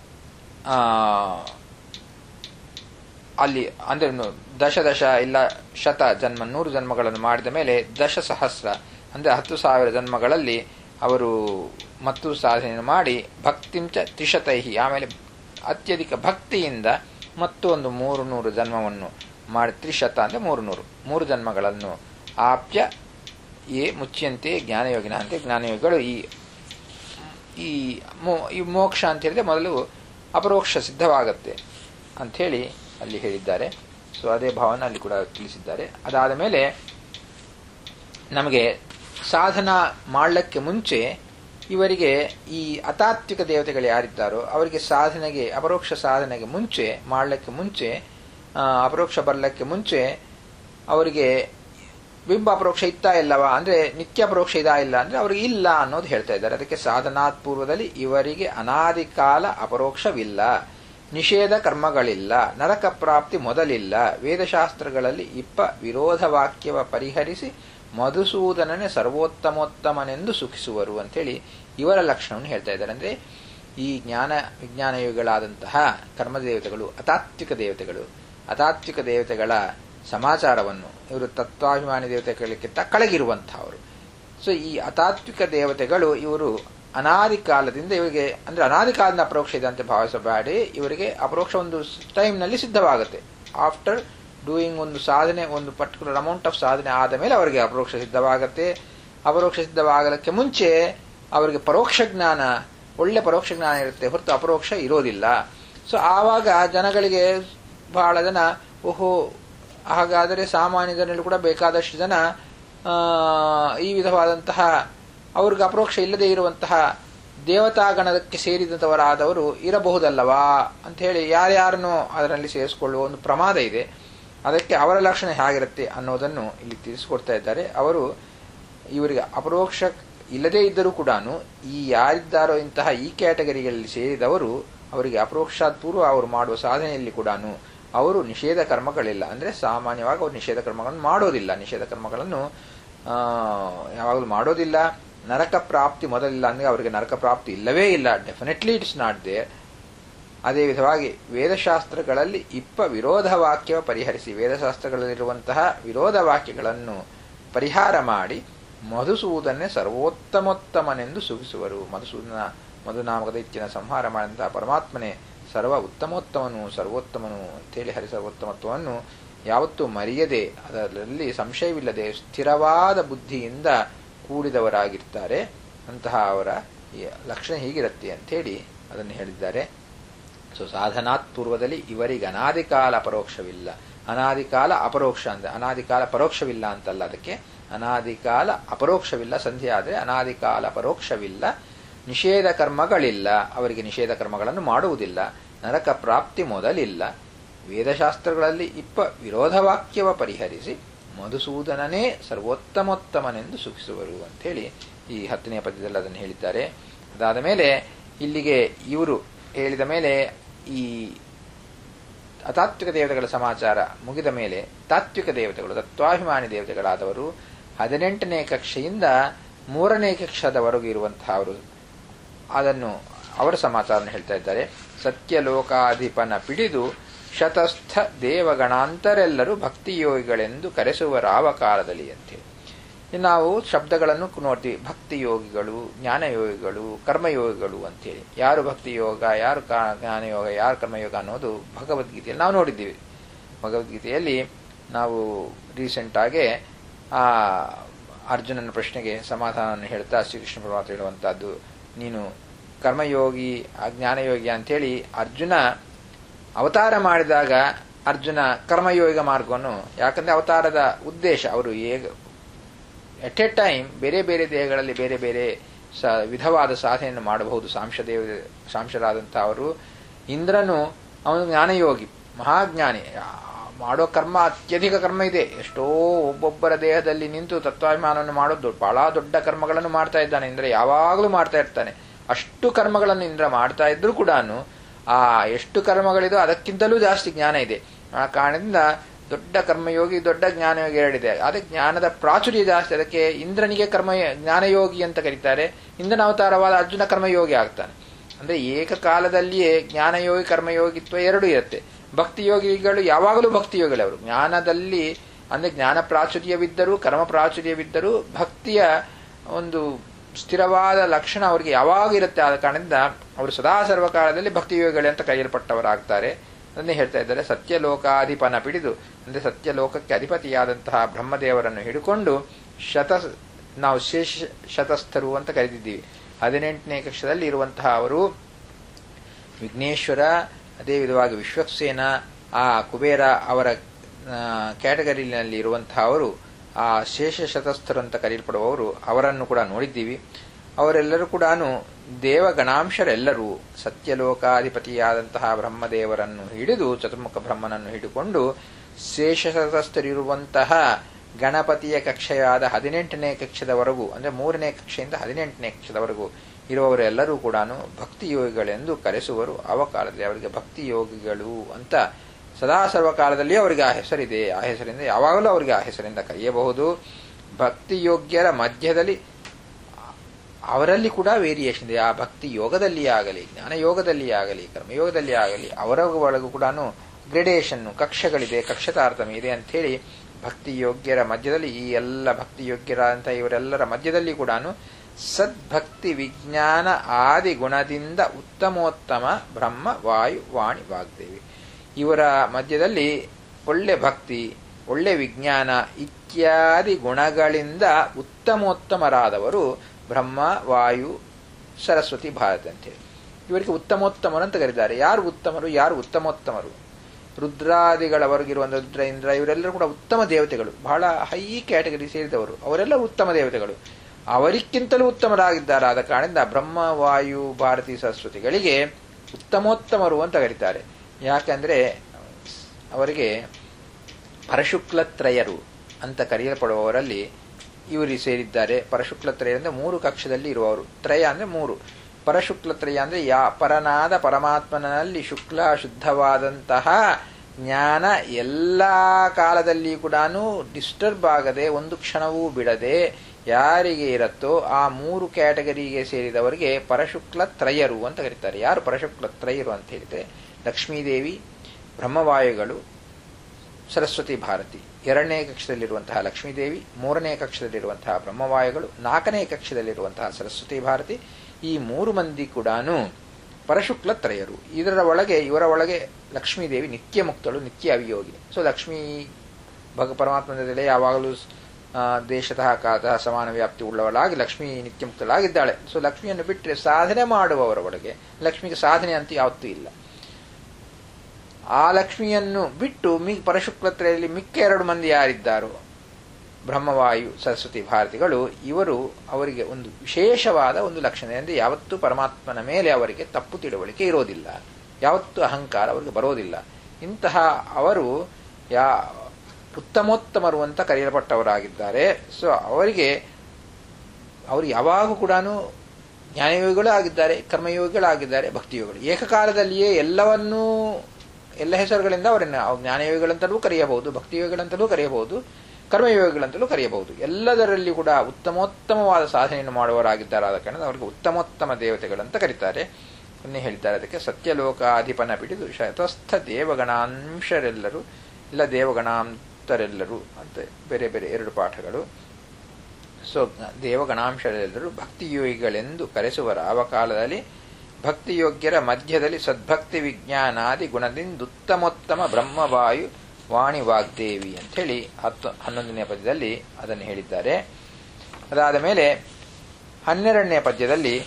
ಅಲ್ಲಿ ಅಂದ್ರೆ ದಶ ದಶ ಇಲ್ಲ ಶತ ಜನ್ಮ ನೂರು ಜನ್ಮಗಳನ್ನು ಮಾಡಿದ ಮೇಲೆ ದಶ ಸಹಸ್ರ ಅಂದ್ರೆ ಹತ್ತು ಸಾವಿರ ಜನ್ಮಗಳಲ್ಲಿ ಅವರು ಮತ್ತು ಸಾಧನೆಯನ್ನು ಮಾಡಿ ಭಕ್ತಿಂಚ ತ್ರಿಶತೈಹಿ ಆಮೇಲೆ ಅತ್ಯಧಿಕ ಭಕ್ತಿಯಿಂದ ಮತ್ತೊಂದು ಮೂರು ನೂರು ಜನ್ಮವನ್ನು ಮಾಡಿ ತ್ರಿಶತ ಅಂದ್ರೆ ಮೂರು ನೂರು ಮೂರು ಜನ್ಮಗಳನ್ನು ಆಪ್ಯ ಏ ಮುಚ್ಚಿಯಂತೆ ಜ್ಞಾನಯೋಗಿನ ಅಂತೆ ಜ್ಞಾನಯೋಗಿಗಳು ಈ ಈ ಮೋ ಈ ಮೋಕ್ಷ ಅಂತ ಹೇಳಿದ್ರೆ ಮೊದಲು ಅಪರೋಕ್ಷ ಸಿದ್ಧವಾಗತ್ತೆ ಅಂಥೇಳಿ ಅಲ್ಲಿ ಹೇಳಿದ್ದಾರೆ ಸೊ ಅದೇ ಭಾವನ ಅಲ್ಲಿ ಕೂಡ ತಿಳಿಸಿದ್ದಾರೆ ಅದಾದ ಮೇಲೆ ನಮಗೆ ಸಾಧನ ಮಾಡಲಿಕ್ಕೆ ಮುಂಚೆ ಇವರಿಗೆ ಈ ಅತಾತ್ವಿಕ ದೇವತೆಗಳು ಯಾರಿದ್ದಾರೋ ಅವರಿಗೆ ಸಾಧನೆಗೆ ಅಪರೋಕ್ಷ ಸಾಧನೆಗೆ ಮುಂಚೆ ಮಾಡಲಿಕ್ಕೆ ಮುಂಚೆ ಅಪರೋಕ್ಷ ಬರಲಿಕ್ಕೆ ಮುಂಚೆ ಅವರಿಗೆ ಬಿಂಬ ಅಪರೋಕ್ಷ ಇತ್ತಾ ಇಲ್ಲವಾ ಅಂದ್ರೆ ನಿತ್ಯ ಅಪರೋಕ್ಷ ಇದಾ ಇಲ್ಲ ಅಂದ್ರೆ ಅವರಿಗೆ ಇಲ್ಲ ಅನ್ನೋದು ಹೇಳ್ತಾ ಇದ್ದಾರೆ ಅದಕ್ಕೆ ಸಾಧನಾತ್ ಪೂರ್ವದಲ್ಲಿ ಇವರಿಗೆ ಅನಾದಿ ಕಾಲ ಅಪರೋಕ್ಷವಿಲ್ಲ ನಿಷೇಧ ಕರ್ಮಗಳಿಲ್ಲ ನರಕ ಪ್ರಾಪ್ತಿ ಮೊದಲಿಲ್ಲ ವೇದಶಾಸ್ತ್ರಗಳಲ್ಲಿ ಇಪ್ಪ ವಿರೋಧ ವಾಕ್ಯವ ಪರಿಹರಿಸಿ ಮಧುಸೂದನನೇ ಸರ್ವೋತ್ತಮೋತ್ತಮನೆಂದು ಸುಖಿಸುವರು ಅಂತೇಳಿ ಇವರ ಲಕ್ಷಣವನ್ನು ಹೇಳ್ತಾ ಇದ್ದಾರೆ ಅಂದ್ರೆ ಈ ಜ್ಞಾನ ವಿಜ್ಞಾನಯುಗಳಾದಂತಹ ಕರ್ಮದೇವತೆಗಳು ಅತಾತ್ವಿಕ ದೇವತೆಗಳು ಅತಾತ್ವಿಕ ದೇವತೆಗಳ ಸಮಾಚಾರವನ್ನು ಇವರು ತತ್ವಾಭಿಮಾನಿ ದೇವತೆಗಳಿಗಿಂತ ಕಳಗಿರುವಂತಹವರು ಸೊ ಈ ಅತಾತ್ವಿಕ ದೇವತೆಗಳು ಇವರು ಅನಾದಿ ಕಾಲದಿಂದ ಇವರಿಗೆ ಅಂದ್ರೆ ಅನಾದಿ ಕಾಲದ ಅಪರೋಕ್ಷ ಇದೆ ಅಂತ ಭಾವಿಸಬೇಡಿ ಇವರಿಗೆ ಅಪರೋಕ್ಷ ಒಂದು ಟೈಮ್ನಲ್ಲಿ ಸಿದ್ಧವಾಗುತ್ತೆ ಆಫ್ಟರ್ ಡೂಯಿಂಗ್ ಒಂದು ಸಾಧನೆ ಒಂದು ಪರ್ಟಿಕ್ಯುಲರ್ ಅಮೌಂಟ್ ಆಫ್ ಸಾಧನೆ ಆದ ಮೇಲೆ ಅವರಿಗೆ ಅಪರೋಕ್ಷ ಸಿದ್ಧವಾಗತ್ತೆ ಅಪರೋಕ್ಷ ಸಿದ್ಧವಾಗಲಕ್ಕೆ ಮುಂಚೆ ಅವರಿಗೆ ಪರೋಕ್ಷ ಜ್ಞಾನ ಒಳ್ಳೆ ಪರೋಕ್ಷ ಜ್ಞಾನ ಇರುತ್ತೆ ಹೊರತು ಅಪರೋಕ್ಷ ಇರೋದಿಲ್ಲ ಸೊ ಆವಾಗ ಜನಗಳಿಗೆ ಬಹಳ ಜನ ಓಹೋ ಹಾಗಾದರೆ ಸಾಮಾನ್ಯ ಜನರು ಕೂಡ ಬೇಕಾದಷ್ಟು ಜನ ಈ ವಿಧವಾದಂತಹ ಅವ್ರಿಗೆ ಅಪರೋಕ್ಷ ಇಲ್ಲದೆ ಇರುವಂತಹ ದೇವತಾಗಣಕ್ಕೆ ಸೇರಿದಂಥವರಾದವರು ಇರಬಹುದಲ್ಲವಾ ಅಂತ ಹೇಳಿ ಯಾರ್ಯಾರನ್ನು ಅದರಲ್ಲಿ ಸೇರಿಸಿಕೊಳ್ಳುವ ಒಂದು ಪ್ರಮಾದ ಇದೆ ಅದಕ್ಕೆ ಅವರ ಲಕ್ಷಣ ಹೇಗಿರುತ್ತೆ ಅನ್ನೋದನ್ನು ಇಲ್ಲಿ ತಿಳಿಸಿಕೊಡ್ತಾ ಇದ್ದಾರೆ ಅವರು ಇವರಿಗೆ ಅಪರೋಕ್ಷ ಇಲ್ಲದೇ ಇದ್ದರೂ ಕೂಡ ಈ ಯಾರಿದ್ದಾರೋ ಇಂತಹ ಈ ಕ್ಯಾಟಗರಿಗಳಲ್ಲಿ ಸೇರಿದವರು ಅವರಿಗೆ ಅಪರೋಕ್ಷಾತ್ ಪೂರ್ವ ಅವರು ಮಾಡುವ ಸಾಧನೆಯಲ್ಲಿ ಕೂಡ ಅವರು ನಿಷೇಧ ಕರ್ಮಗಳಿಲ್ಲ ಅಂದರೆ ಸಾಮಾನ್ಯವಾಗಿ ಅವರು ನಿಷೇಧ ಕರ್ಮಗಳನ್ನು ಮಾಡೋದಿಲ್ಲ ನಿಷೇಧ ಕರ್ಮಗಳನ್ನು ಯಾವಾಗಲೂ ಮಾಡೋದಿಲ್ಲ ನರಕ ಪ್ರಾಪ್ತಿ ಮೊದಲಿಲ್ಲ ಅಂದರೆ ಅವರಿಗೆ ನರಕ ಪ್ರಾಪ್ತಿ ಇಲ್ಲವೇ ಇಲ್ಲ ಡೆಫಿನೆಟ್ಲಿ ಇಟ್ಸ್ ನಾಟ್ ದೇರ್ ಅದೇ ವಿಧವಾಗಿ ವೇದಶಾಸ್ತ್ರಗಳಲ್ಲಿ ಇಪ್ಪ ವಿರೋಧ ವಾಕ್ಯವ ಪರಿಹರಿಸಿ ವೇದಶಾಸ್ತ್ರಗಳಲ್ಲಿರುವಂತಹ ವಿರೋಧ ವಾಕ್ಯಗಳನ್ನು ಪರಿಹಾರ ಮಾಡಿ ಮಧುಸೂದನ್ನೇ ಸರ್ವೋತ್ತಮೋತ್ತಮನೆಂದು ಸುಗಿಸುವರು ಮಧುಸೂದನ ಮಧುನಾಮಕದ ಇಚ್ಚಿನ ಸಂಹಾರ ಮಾಡಿದಂತಹ ಪರಮಾತ್ಮನೇ ಸರ್ವ ಉತ್ತಮೋತ್ತಮನು ಸರ್ವೋತ್ತಮನು ಅಂತೇಳಿ ಹರಿಸರ್ವೋತ್ತಮತ್ವವನ್ನು ಯಾವತ್ತೂ ಮರೆಯದೆ ಅದರಲ್ಲಿ ಸಂಶಯವಿಲ್ಲದೆ ಸ್ಥಿರವಾದ ಬುದ್ಧಿಯಿಂದ ಕೂಡಿದವರಾಗಿರ್ತಾರೆ ಅಂತಹ ಅವರ ಲಕ್ಷಣ ಹೀಗಿರುತ್ತೆ ಅಂಥೇಳಿ ಅದನ್ನು ಹೇಳಿದ್ದಾರೆ ಸೊ ಸಾಧನಾತ್ ಪೂರ್ವದಲ್ಲಿ ಇವರಿಗೆ ಅನಾದಿಕಾಲ ಅಪರೋಕ್ಷವಿಲ್ಲ ಅನಾದಿಕಾಲ ಅಪರೋಕ್ಷ ಅಂದ್ರೆ ಅನಾದಿಕಾಲ ಪರೋಕ್ಷವಿಲ್ಲ ಅಂತಲ್ಲ ಅದಕ್ಕೆ ಅನಾದಿಕಾಲ ಅಪರೋಕ್ಷವಿಲ್ಲ ಸಂಧಿ ಆದರೆ ಅನಾದಿಕಾಲ ಪರೋಕ್ಷವಿಲ್ಲ ನಿಷೇಧ ಕರ್ಮಗಳಿಲ್ಲ ಅವರಿಗೆ ನಿಷೇಧ ಕರ್ಮಗಳನ್ನು ಮಾಡುವುದಿಲ್ಲ ನರಕ ಪ್ರಾಪ್ತಿ ಮೊದಲಿಲ್ಲ ವೇದಶಾಸ್ತ್ರಗಳಲ್ಲಿ ಇಪ್ಪ ವಿರೋಧವಾಕ್ಯವ ಪರಿಹರಿಸಿ ಮಧುಸೂದನನೇ ಸರ್ವೋತ್ತಮೋತ್ತಮನೆಂದು ಸುಖಿಸುವರು ಅಂಥೇಳಿ ಈ ಹತ್ತನೆಯ ಪದ್ಯದಲ್ಲಿ ಅದನ್ನು ಹೇಳಿದ್ದಾರೆ ಅದಾದ ಮೇಲೆ ಇಲ್ಲಿಗೆ ಇವರು ಹೇಳಿದ ಮೇಲೆ ಈ ಅತಾತ್ವಿಕ ದೇವತೆಗಳ ಸಮಾಚಾರ ಮುಗಿದ ಮೇಲೆ ತಾತ್ವಿಕ ದೇವತೆಗಳು ತತ್ವಾಭಿಮಾನಿ ದೇವತೆಗಳಾದವರು ಹದಿನೆಂಟನೇ ಕಕ್ಷೆಯಿಂದ ಮೂರನೇ ಕಕ್ಷದವರೆಗೂ ಇರುವಂತಹ ಅವರು ಅದನ್ನು ಅವರ ಸಮಾಚಾರ ಹೇಳ್ತಾ ಇದ್ದಾರೆ ಸತ್ಯಲೋಕಾಧಿಪನ ಪಿಡಿದು ಶತಸ್ಥ ದೇವಗಣಾಂತರೆಲ್ಲರೂ ಭಕ್ತಿಯೋಗಿಗಳೆಂದು ಕರೆಸುವರಾವ ಕಾಲದಲ್ಲಿ ಅಂತೇಳಿ ನಾವು ಶಬ್ದಗಳನ್ನು ನೋಡ್ತೀವಿ ಭಕ್ತಿ ಯೋಗಿಗಳು ಜ್ಞಾನಯೋಗಿಗಳು ಕರ್ಮಯೋಗಿಗಳು ಅಂತೇಳಿ ಯಾರು ಭಕ್ತಿ ಯೋಗ ಯಾರು ಜ್ಞಾನಯೋಗ ಯಾರು ಕರ್ಮಯೋಗ ಅನ್ನೋದು ಭಗವದ್ಗೀತೆಯಲ್ಲಿ ನಾವು ನೋಡಿದ್ದೀವಿ ಭಗವದ್ಗೀತೆಯಲ್ಲಿ ನಾವು ರೀಸೆಂಟ್ ಆಗಿ ಆ ಅರ್ಜುನನ ಪ್ರಶ್ನೆಗೆ ಸಮಾಧಾನ ಹೇಳ್ತಾ ಶ್ರೀಕೃಷ್ಣ ಪರಮಾತ್ಮ ಹೇಳುವಂತಹದ್ದು ನೀನು ಕರ್ಮಯೋಗಿ ಜ್ಞಾನಯೋಗಿ ಅಂತೇಳಿ ಅರ್ಜುನ ಅವತಾರ ಮಾಡಿದಾಗ ಅರ್ಜುನ ಕರ್ಮಯೋಗ ಮಾರ್ಗವನ್ನು ಯಾಕಂದ್ರೆ ಅವತಾರದ ಉದ್ದೇಶ ಅವರು ಹೇಗೆ ಎಟ್ ಎ ಟೈಮ್ ಬೇರೆ ಬೇರೆ ದೇಹಗಳಲ್ಲಿ ಬೇರೆ ಬೇರೆ ಸ ವಿಧವಾದ ಸಾಧನೆಯನ್ನು ಮಾಡಬಹುದು ಸಾಂಶದೇವ ಸಾಂಶರಾದಂಥ ಅವರು ಇಂದ್ರನು ಅವನು ಜ್ಞಾನಯೋಗಿ ಮಹಾಜ್ಞಾನಿ ಮಾಡೋ ಕರ್ಮ ಅತ್ಯಧಿಕ ಕರ್ಮ ಇದೆ ಎಷ್ಟೋ ಒಬ್ಬೊಬ್ಬರ ದೇಹದಲ್ಲಿ ನಿಂತು ತತ್ವಾಭಿಮಾನವನ್ನು ಮಾಡೋದು ಬಹಳ ದೊಡ್ಡ ಕರ್ಮಗಳನ್ನು ಮಾಡ್ತಾ ಇದ್ದಾನೆ ಇಂದ್ರ ಯಾವಾಗಲೂ ಮಾಡ್ತಾ ಇರ್ತಾನೆ ಅಷ್ಟು ಕರ್ಮಗಳನ್ನು ಇಂದ್ರ ಮಾಡ್ತಾ ಇದ್ರೂ ಕೂಡ ಆ ಎಷ್ಟು ಕರ್ಮಗಳಿದೋ ಅದಕ್ಕಿಂತಲೂ ಜಾಸ್ತಿ ಜ್ಞಾನ ಇದೆ ಆ ಕಾರಣದಿಂದ ದೊಡ್ಡ ಕರ್ಮಯೋಗಿ ದೊಡ್ಡ ಜ್ಞಾನಯೋಗಿ ಎರಡಿದೆ ಅದಕ್ಕೆ ಜ್ಞಾನದ ಪ್ರಾಚುರ್ಯ ಜಾಸ್ತಿ ಅದಕ್ಕೆ ಇಂದ್ರನಿಗೆ ಕರ್ಮ ಜ್ಞಾನಯೋಗಿ ಅಂತ ಕರೀತಾರೆ ಇಂದ್ರನ ಅವತಾರವಾದ ಅರ್ಜುನ ಕರ್ಮಯೋಗಿ ಆಗ್ತಾನೆ ಅಂದ್ರೆ ಏಕಕಾಲದಲ್ಲಿಯೇ ಜ್ಞಾನಯೋಗಿ ಕರ್ಮಯೋಗಿತ್ವ ಎರಡೂ ಇರುತ್ತೆ ಭಕ್ತಿ ಯೋಗಿಗಳು ಯಾವಾಗಲೂ ಭಕ್ತಿ ಯೋಗಿಗಳು ಅವರು ಜ್ಞಾನದಲ್ಲಿ ಅಂದ್ರೆ ಜ್ಞಾನ ಪ್ರಾಚುರ್ಯವಿದ್ದರೂ ಕರ್ಮ ಪ್ರಾಚುರ್ಯವಿದ್ದರೂ ಭಕ್ತಿಯ ಒಂದು ಸ್ಥಿರವಾದ ಲಕ್ಷಣ ಅವರಿಗೆ ಯಾವಾಗ ಇರುತ್ತೆ ಆದ ಕಾರಣದಿಂದ ಅವರು ಸದಾ ಸರ್ವಕಾಲದಲ್ಲಿ ಭಕ್ತಿ ಯೋಗಿಗಳೇ ಅಂತ ಕರೆಯಲ್ಪಟ್ಟವರಾಗ್ತಾರೆ ಅದನ್ನೇ ಹೇಳ್ತಾ ಇದ್ದಾರೆ ಸತ್ಯಲೋಕಾಧಿಪನ ಪಿಡಿದು ಅಂದರೆ ಸತ್ಯಲೋಕಕ್ಕೆ ಅಧಿಪತಿಯಾದಂತಹ ಬ್ರಹ್ಮದೇವರನ್ನು ಹಿಡ್ಕೊಂಡು ಶತ ನಾವು ಶೇಷ ಶತಸ್ಥರು ಅಂತ ಕರೆದಿದ್ದೀವಿ ಹದಿನೆಂಟನೇ ಕಕ್ಷದಲ್ಲಿ ಇರುವಂತಹ ಅವರು ವಿಘ್ನೇಶ್ವರ ಅದೇ ವಿಧವಾಗಿ ವಿಶ್ವಕ್ಸೇನ ಆ ಕುಬೇರ ಅವರ ಕ್ಯಾಟಗರಿನಲ್ಲಿ ಇರುವಂತಹ ಅವರು ಆ ಶೇಷ ಶತಸ್ಥರು ಅಂತ ಕರೆಯಲ್ಪಡುವವರು ಅವರನ್ನು ಕೂಡ ನೋಡಿದ್ದೀವಿ ಅವರೆಲ್ಲರೂ ಕೂಡ ದೇವಗಣಾಂಶರೆಲ್ಲರೂ ಸತ್ಯಲೋಕಾಧಿಪತಿಯಾದಂತಹ ಬ್ರಹ್ಮದೇವರನ್ನು ಹಿಡಿದು ಚತುರ್ಮುಖ ಬ್ರಹ್ಮನನ್ನು ಹಿಡಿಕೊಂಡು ಶೇಷಶತಸ್ಥರಿರುವಂತಹ ಗಣಪತಿಯ ಕಕ್ಷೆಯಾದ ಹದಿನೆಂಟನೇ ಕಕ್ಷದವರೆಗೂ ಅಂದರೆ ಮೂರನೇ ಕಕ್ಷೆಯಿಂದ ಹದಿನೆಂಟನೇ ಕಕ್ಷದವರೆಗೂ ಇರುವವರೆಲ್ಲರೂ ಕೂಡ ಭಕ್ತಿ ಯೋಗಿಗಳೆಂದು ಕರೆಸುವರು ಅವ ಕಾಲದಲ್ಲಿ ಅವರಿಗೆ ಭಕ್ತಿ ಯೋಗಿಗಳು ಅಂತ ಸದಾ ಸರ್ವಕಾಲದಲ್ಲಿ ಅವರಿಗೆ ಆ ಹೆಸರಿದೆ ಆ ಹೆಸರಿಂದ ಯಾವಾಗಲೂ ಅವರಿಗೆ ಆ ಹೆಸರಿಂದ ಕರೆಯಬಹುದು ಭಕ್ತಿ ಯೋಗ್ಯರ ಮಧ್ಯದಲ್ಲಿ ಅವರಲ್ಲಿ ಕೂಡ ವೇರಿಯೇಷನ್ ಇದೆ ಆ ಭಕ್ತಿ ಯೋಗದಲ್ಲಿ ಆಗಲಿ ಜ್ಞಾನ ಯೋಗದಲ್ಲಿ ಆಗಲಿ ಕರ್ಮಯೋಗದಲ್ಲಿ ಆಗಲಿ ಅವರ ಒಳಗೂ ಕೂಡ ಗ್ರೆಡೇಷನ್ ಕಕ್ಷಗಳಿದೆ ಕಕ್ಷ ತಾರತಮ್ಯ ಇದೆ ಅಂತ ಹೇಳಿ ಭಕ್ತಿ ಯೋಗ್ಯರ ಮಧ್ಯದಲ್ಲಿ ಈ ಎಲ್ಲ ಭಕ್ತಿ ಯೋಗ್ಯರ ಅಂತ ಇವರೆಲ್ಲರ ಮಧ್ಯದಲ್ಲಿ ಕೂಡ ಸದ್ಭಕ್ತಿ ವಿಜ್ಞಾನ ಆದಿ ಗುಣದಿಂದ ಉತ್ತಮೋತ್ತಮ ಬ್ರಹ್ಮ ವಾಯು ವಾಣಿ ವಾಗ್ದೇವಿ ಇವರ ಮಧ್ಯದಲ್ಲಿ ಒಳ್ಳೆ ಭಕ್ತಿ ಒಳ್ಳೆ ವಿಜ್ಞಾನ ಇತ್ಯಾದಿ ಗುಣಗಳಿಂದ ಉತ್ತಮೋತ್ತಮರಾದವರು ಬ್ರಹ್ಮ ವಾಯು ಸರಸ್ವತಿ ಭಾರತ ಅಂತೇಳಿ ಇವರಿಗೆ ಉತ್ತಮೋತ್ತಮರು ಅಂತ ಕರೀತಾರೆ ಯಾರು ಉತ್ತಮರು ಯಾರು ಉತ್ತಮೋತ್ತಮರು ರುದ್ರಾದಿಗಳವರೆಗಿರುವ ರುದ್ರ ಇಂದ್ರ ಇವರೆಲ್ಲರೂ ಕೂಡ ಉತ್ತಮ ದೇವತೆಗಳು ಬಹಳ ಹೈ ಕ್ಯಾಟಗರಿ ಸೇರಿದವರು ಅವರೆಲ್ಲ ಉತ್ತಮ ದೇವತೆಗಳು ಅವರಿಗಿಂತಲೂ ಉತ್ತಮರಾಗಿದ್ದಾರೆ ಆದ ಕಾರಣದಿಂದ ಬ್ರಹ್ಮ ವಾಯು ಭಾರತಿ ಸರಸ್ವತಿಗಳಿಗೆ ಉತ್ತಮೋತ್ತಮರು ಅಂತ ಕರೀತಾರೆ ಯಾಕಂದ್ರೆ ಅವರಿಗೆ ಪರಶುಕ್ಲತ್ರಯರು ಅಂತ ಕರೆಯಲ್ಪಡುವವರಲ್ಲಿ ಇವರು ಸೇರಿದ್ದಾರೆ ಪರಶುಕ್ಲತ್ರಯ ಅಂದ್ರೆ ಮೂರು ಕಕ್ಷದಲ್ಲಿ ಇರುವವರು ತ್ರಯ ಅಂದ್ರೆ ಮೂರು ಪರಶುಕ್ಲತ್ರಯ ಅಂದ್ರೆ ಯಾ ಪರನಾದ ಪರಮಾತ್ಮನಲ್ಲಿ ಶುಕ್ಲ ಶುದ್ಧವಾದಂತಹ ಜ್ಞಾನ ಎಲ್ಲ ಕಾಲದಲ್ಲಿ ಕೂಡ ಡಿಸ್ಟರ್ಬ್ ಆಗದೆ ಒಂದು ಕ್ಷಣವೂ ಬಿಡದೆ ಯಾರಿಗೆ ಇರುತ್ತೋ ಆ ಮೂರು ಕ್ಯಾಟಗರಿಗೆ ಸೇರಿದವರಿಗೆ ಪರಶುಕ್ಲ ತ್ರಯರು ಅಂತ ಕರೀತಾರೆ ಯಾರು ಪರಶುಕ್ಲ ತ್ರಯರು ಅಂತ ಹೇಳಿದ್ರೆ ಲಕ್ಷ್ಮೀದೇವಿ ಬ್ರಹ್ಮವಾಯುಗಳು ಸರಸ್ವತಿ ಭಾರತಿ ಎರಡನೇ ಕಕ್ಷದಲ್ಲಿರುವಂತಹ ಲಕ್ಷ್ಮೀದೇವಿ ಮೂರನೇ ಕಕ್ಷದಲ್ಲಿರುವಂತಹ ಬ್ರಹ್ಮವಾಯುಗಳು ನಾಲ್ಕನೇ ಕಕ್ಷದಲ್ಲಿರುವಂತಹ ಸರಸ್ವತಿ ಭಾರತಿ ಈ ಮೂರು ಮಂದಿ ಕೂಡ ಪರಶುಕ್ಲ ತ್ರಯರು ಇದರ ಒಳಗೆ ಇವರ ಒಳಗೆ ಲಕ್ಷ್ಮೀದೇವಿ ನಿತ್ಯ ಮುಕ್ತಳು ನಿತ್ಯ ಅವಿಯೋಗಿ ಸೊ ಲಕ್ಷ್ಮೀ ಭಗ ಪರಮಾತ್ಮನದಲ್ಲೇ ಯಾವಾಗಲೂ ದೇಶತಃ ಕಾಲತಃ ಸಮಾನ ವ್ಯಾಪ್ತಿ ಉಳ್ಳವಳಾಗಿ ಲಕ್ಷ್ಮೀ ನಿತ್ಯ ಮುಕ್ತಳಾಗಿದ್ದಾಳೆ ಸೊ ಲಕ್ಷ್ಮಿಯನ್ನು ಬಿಟ್ಟರೆ ಸಾಧನೆ ಮಾಡುವವರ ಒಳಗೆ ಲಕ್ಷ್ಮಿಗೆ ಸಾಧನೆ ಅಂತ ಯಾವತ್ತೂ ಇಲ್ಲ ಆ ಲಕ್ಷ್ಮಿಯನ್ನು ಬಿಟ್ಟು ಮಿ ಪರಶುಕ್ಲತ್ರೆಯಲ್ಲಿ ಮಿಕ್ಕ ಎರಡು ಮಂದಿ ಯಾರಿದ್ದಾರೋ ಬ್ರಹ್ಮವಾಯು ಸರಸ್ವತಿ ಭಾರತಿಗಳು ಇವರು ಅವರಿಗೆ ಒಂದು ವಿಶೇಷವಾದ ಒಂದು ಲಕ್ಷಣ ಅಂದರೆ ಯಾವತ್ತೂ ಪರಮಾತ್ಮನ ಮೇಲೆ ಅವರಿಗೆ ತಪ್ಪು ತಿಳುವಳಿಕೆ ಇರೋದಿಲ್ಲ ಯಾವತ್ತೂ ಅಹಂಕಾರ ಅವರಿಗೆ ಬರೋದಿಲ್ಲ ಇಂತಹ ಅವರು ಯಾ ಉತ್ತಮೋತ್ತಮರು ಅಂತ ಕರೆಯಲ್ಪಟ್ಟವರಾಗಿದ್ದಾರೆ ಸೊ ಅವರಿಗೆ ಅವರು ಯಾವಾಗೂ ಕೂಡ ಜ್ಞಾನಯೋಗಿಗಳು ಆಗಿದ್ದಾರೆ ಕರ್ಮಯೋಗಿಗಳಾಗಿದ್ದಾರೆ ಭಕ್ತಿಯೋಗಿಗಳು ಏಕಕಾಲದಲ್ಲಿಯೇ ಎಲ್ಲವನ್ನೂ ಎಲ್ಲ ಹೆಸರುಗಳಿಂದ ಅವರನ್ನು ಜ್ಞಾನಯೋಗಿಗಳಂತಲೂ ಕರೆಯಬಹುದು ಭಕ್ತಿಯೋಗಿಗಳಂತಲೂ ಕರೆಯಬಹುದು ಕರ್ಮಯೋಗಿಗಳಂತಲೂ ಕರೆಯಬಹುದು ಎಲ್ಲದರಲ್ಲಿ ಕೂಡ ಉತ್ತಮೋತ್ತಮವಾದ ಸಾಧನೆಯನ್ನು ಮಾಡುವವರಾಗಿದ್ದಾರೆ ಆದ ಕಾರಣ ಅವರಿಗೆ ಉತ್ತಮೋತ್ತಮ ದೇವತೆಗಳಂತ ಕರೀತಾರೆ ಅನ್ನೇ ಹೇಳ್ತಾರೆ ಅದಕ್ಕೆ ಸತ್ಯಲೋಕಾಧಿಪನ ಬಿಡಿದು ಶತಸ್ಥ ದೇವಗಣಾಂಶರೆಲ್ಲರೂ ಇಲ್ಲ ದೇವಗಣಾಂತರೆಲ್ಲರೂ ಅಂತ ಬೇರೆ ಬೇರೆ ಎರಡು ಪಾಠಗಳು ಸೊ ದೇವಗಣಾಂಶರೆಲ್ಲರೂ ಭಕ್ತಿಯೋಗಿಗಳೆಂದು ಕರೆಸುವರ ಆ ಕಾಲದಲ್ಲಿ ಭಕ್ತಿಯೋಗ್ಯರ ಮಧ್ಯದಲ್ಲಿ ಸದ್ಭಕ್ತಿ ವಿಜ್ಞಾನಾದಿ ಗುಣದಿಂದ ಉತ್ತಮೋತ್ತಮ ಬ್ರಹ್ಮವಾಯು ವಾಣಿ ವಾಗ್ದೇವಿ ಅಂಥೇಳಿ ಹತ್ತು ಹನ್ನೊಂದನೇ ಪದ್ಯದಲ್ಲಿ ಅದನ್ನು ಹೇಳಿದ್ದಾರೆ ಅದಾದ ಮೇಲೆ ಹನ್ನೆರಡನೇ ಪದ್ಯದಲ್ಲಿ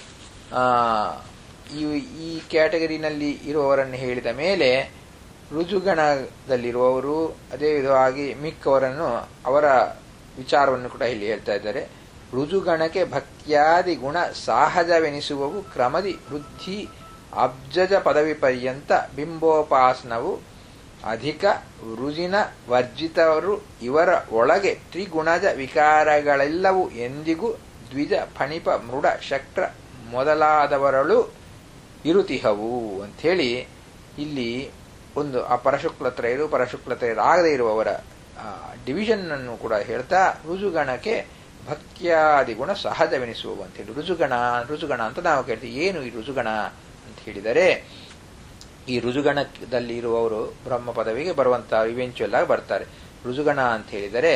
ಈ ಈ ಕ್ಯಾಟಗರಿನಲ್ಲಿ ಇರುವವರನ್ನು ಹೇಳಿದ ಮೇಲೆ ರುಜುಗಣದಲ್ಲಿರುವವರು ಅದೇ ವಿಧವಾಗಿ ಮಿಕ್ಕವರನ್ನು ಅವರ ವಿಚಾರವನ್ನು ಕೂಡ ಇಲ್ಲಿ ಹೇಳ್ತಾ ಇದ್ದಾರೆ ರುಜುಗಣಕ್ಕೆ ಭಕ್ತ್ಯಾದಿ ಗುಣ ಸಹಜವೆನಿಸುವವು ಕ್ರಮದಿ ವೃದ್ಧಿ ಅಬ್ಜಜ ಪದವಿ ಪರ್ಯಂತ ಬಿಂಬೋಪಾಸನವು ಅಧಿಕ ರುಜಿನ ವರ್ಜಿತವರು ಇವರ ಒಳಗೆ ತ್ರಿಗುಣಜ ವಿಕಾರಗಳೆಲ್ಲವೂ ಎಂದಿಗೂ ದ್ವಿಜ ಫಣಿಪ ಮೃಡ ಶಕ್ರ ಮೊದಲಾದವರಳು ಇರುತಿಹವು ಅಂಥೇಳಿ ಇಲ್ಲಿ ಒಂದು ಆ ಪರಶುಕ್ಲತ್ರಯರು ಪರಶುಕ್ಲತ್ರಯರಾಗದೇ ಇರುವವರ ಡಿವಿಷನ್ ಅನ್ನು ಕೂಡ ಹೇಳ್ತಾ ರುಜುಗಣಕ್ಕೆ ಭಕ್ತ್ಯಾದಿ ಗುಣ ಸಹಜವೆನಿಸುವವು ಅಂತೇಳಿ ರುಜುಗಣ ರುಜುಗಣ ಅಂತ ನಾವು ಕೇಳ್ತೀವಿ ಏನು ಈ ರುಜುಗಣ ಅಂತ ಹೇಳಿದರೆ ಈ ರುಜುಗಣದಲ್ಲಿ ಇರುವವರು ಬ್ರಹ್ಮ ಪದವಿಗೆ ಬರುವಂತಹ ಇವೆಂಚುಯಲ್ ಆಗಿ ಬರ್ತಾರೆ ರುಜುಗಣ ಅಂತ ಹೇಳಿದರೆ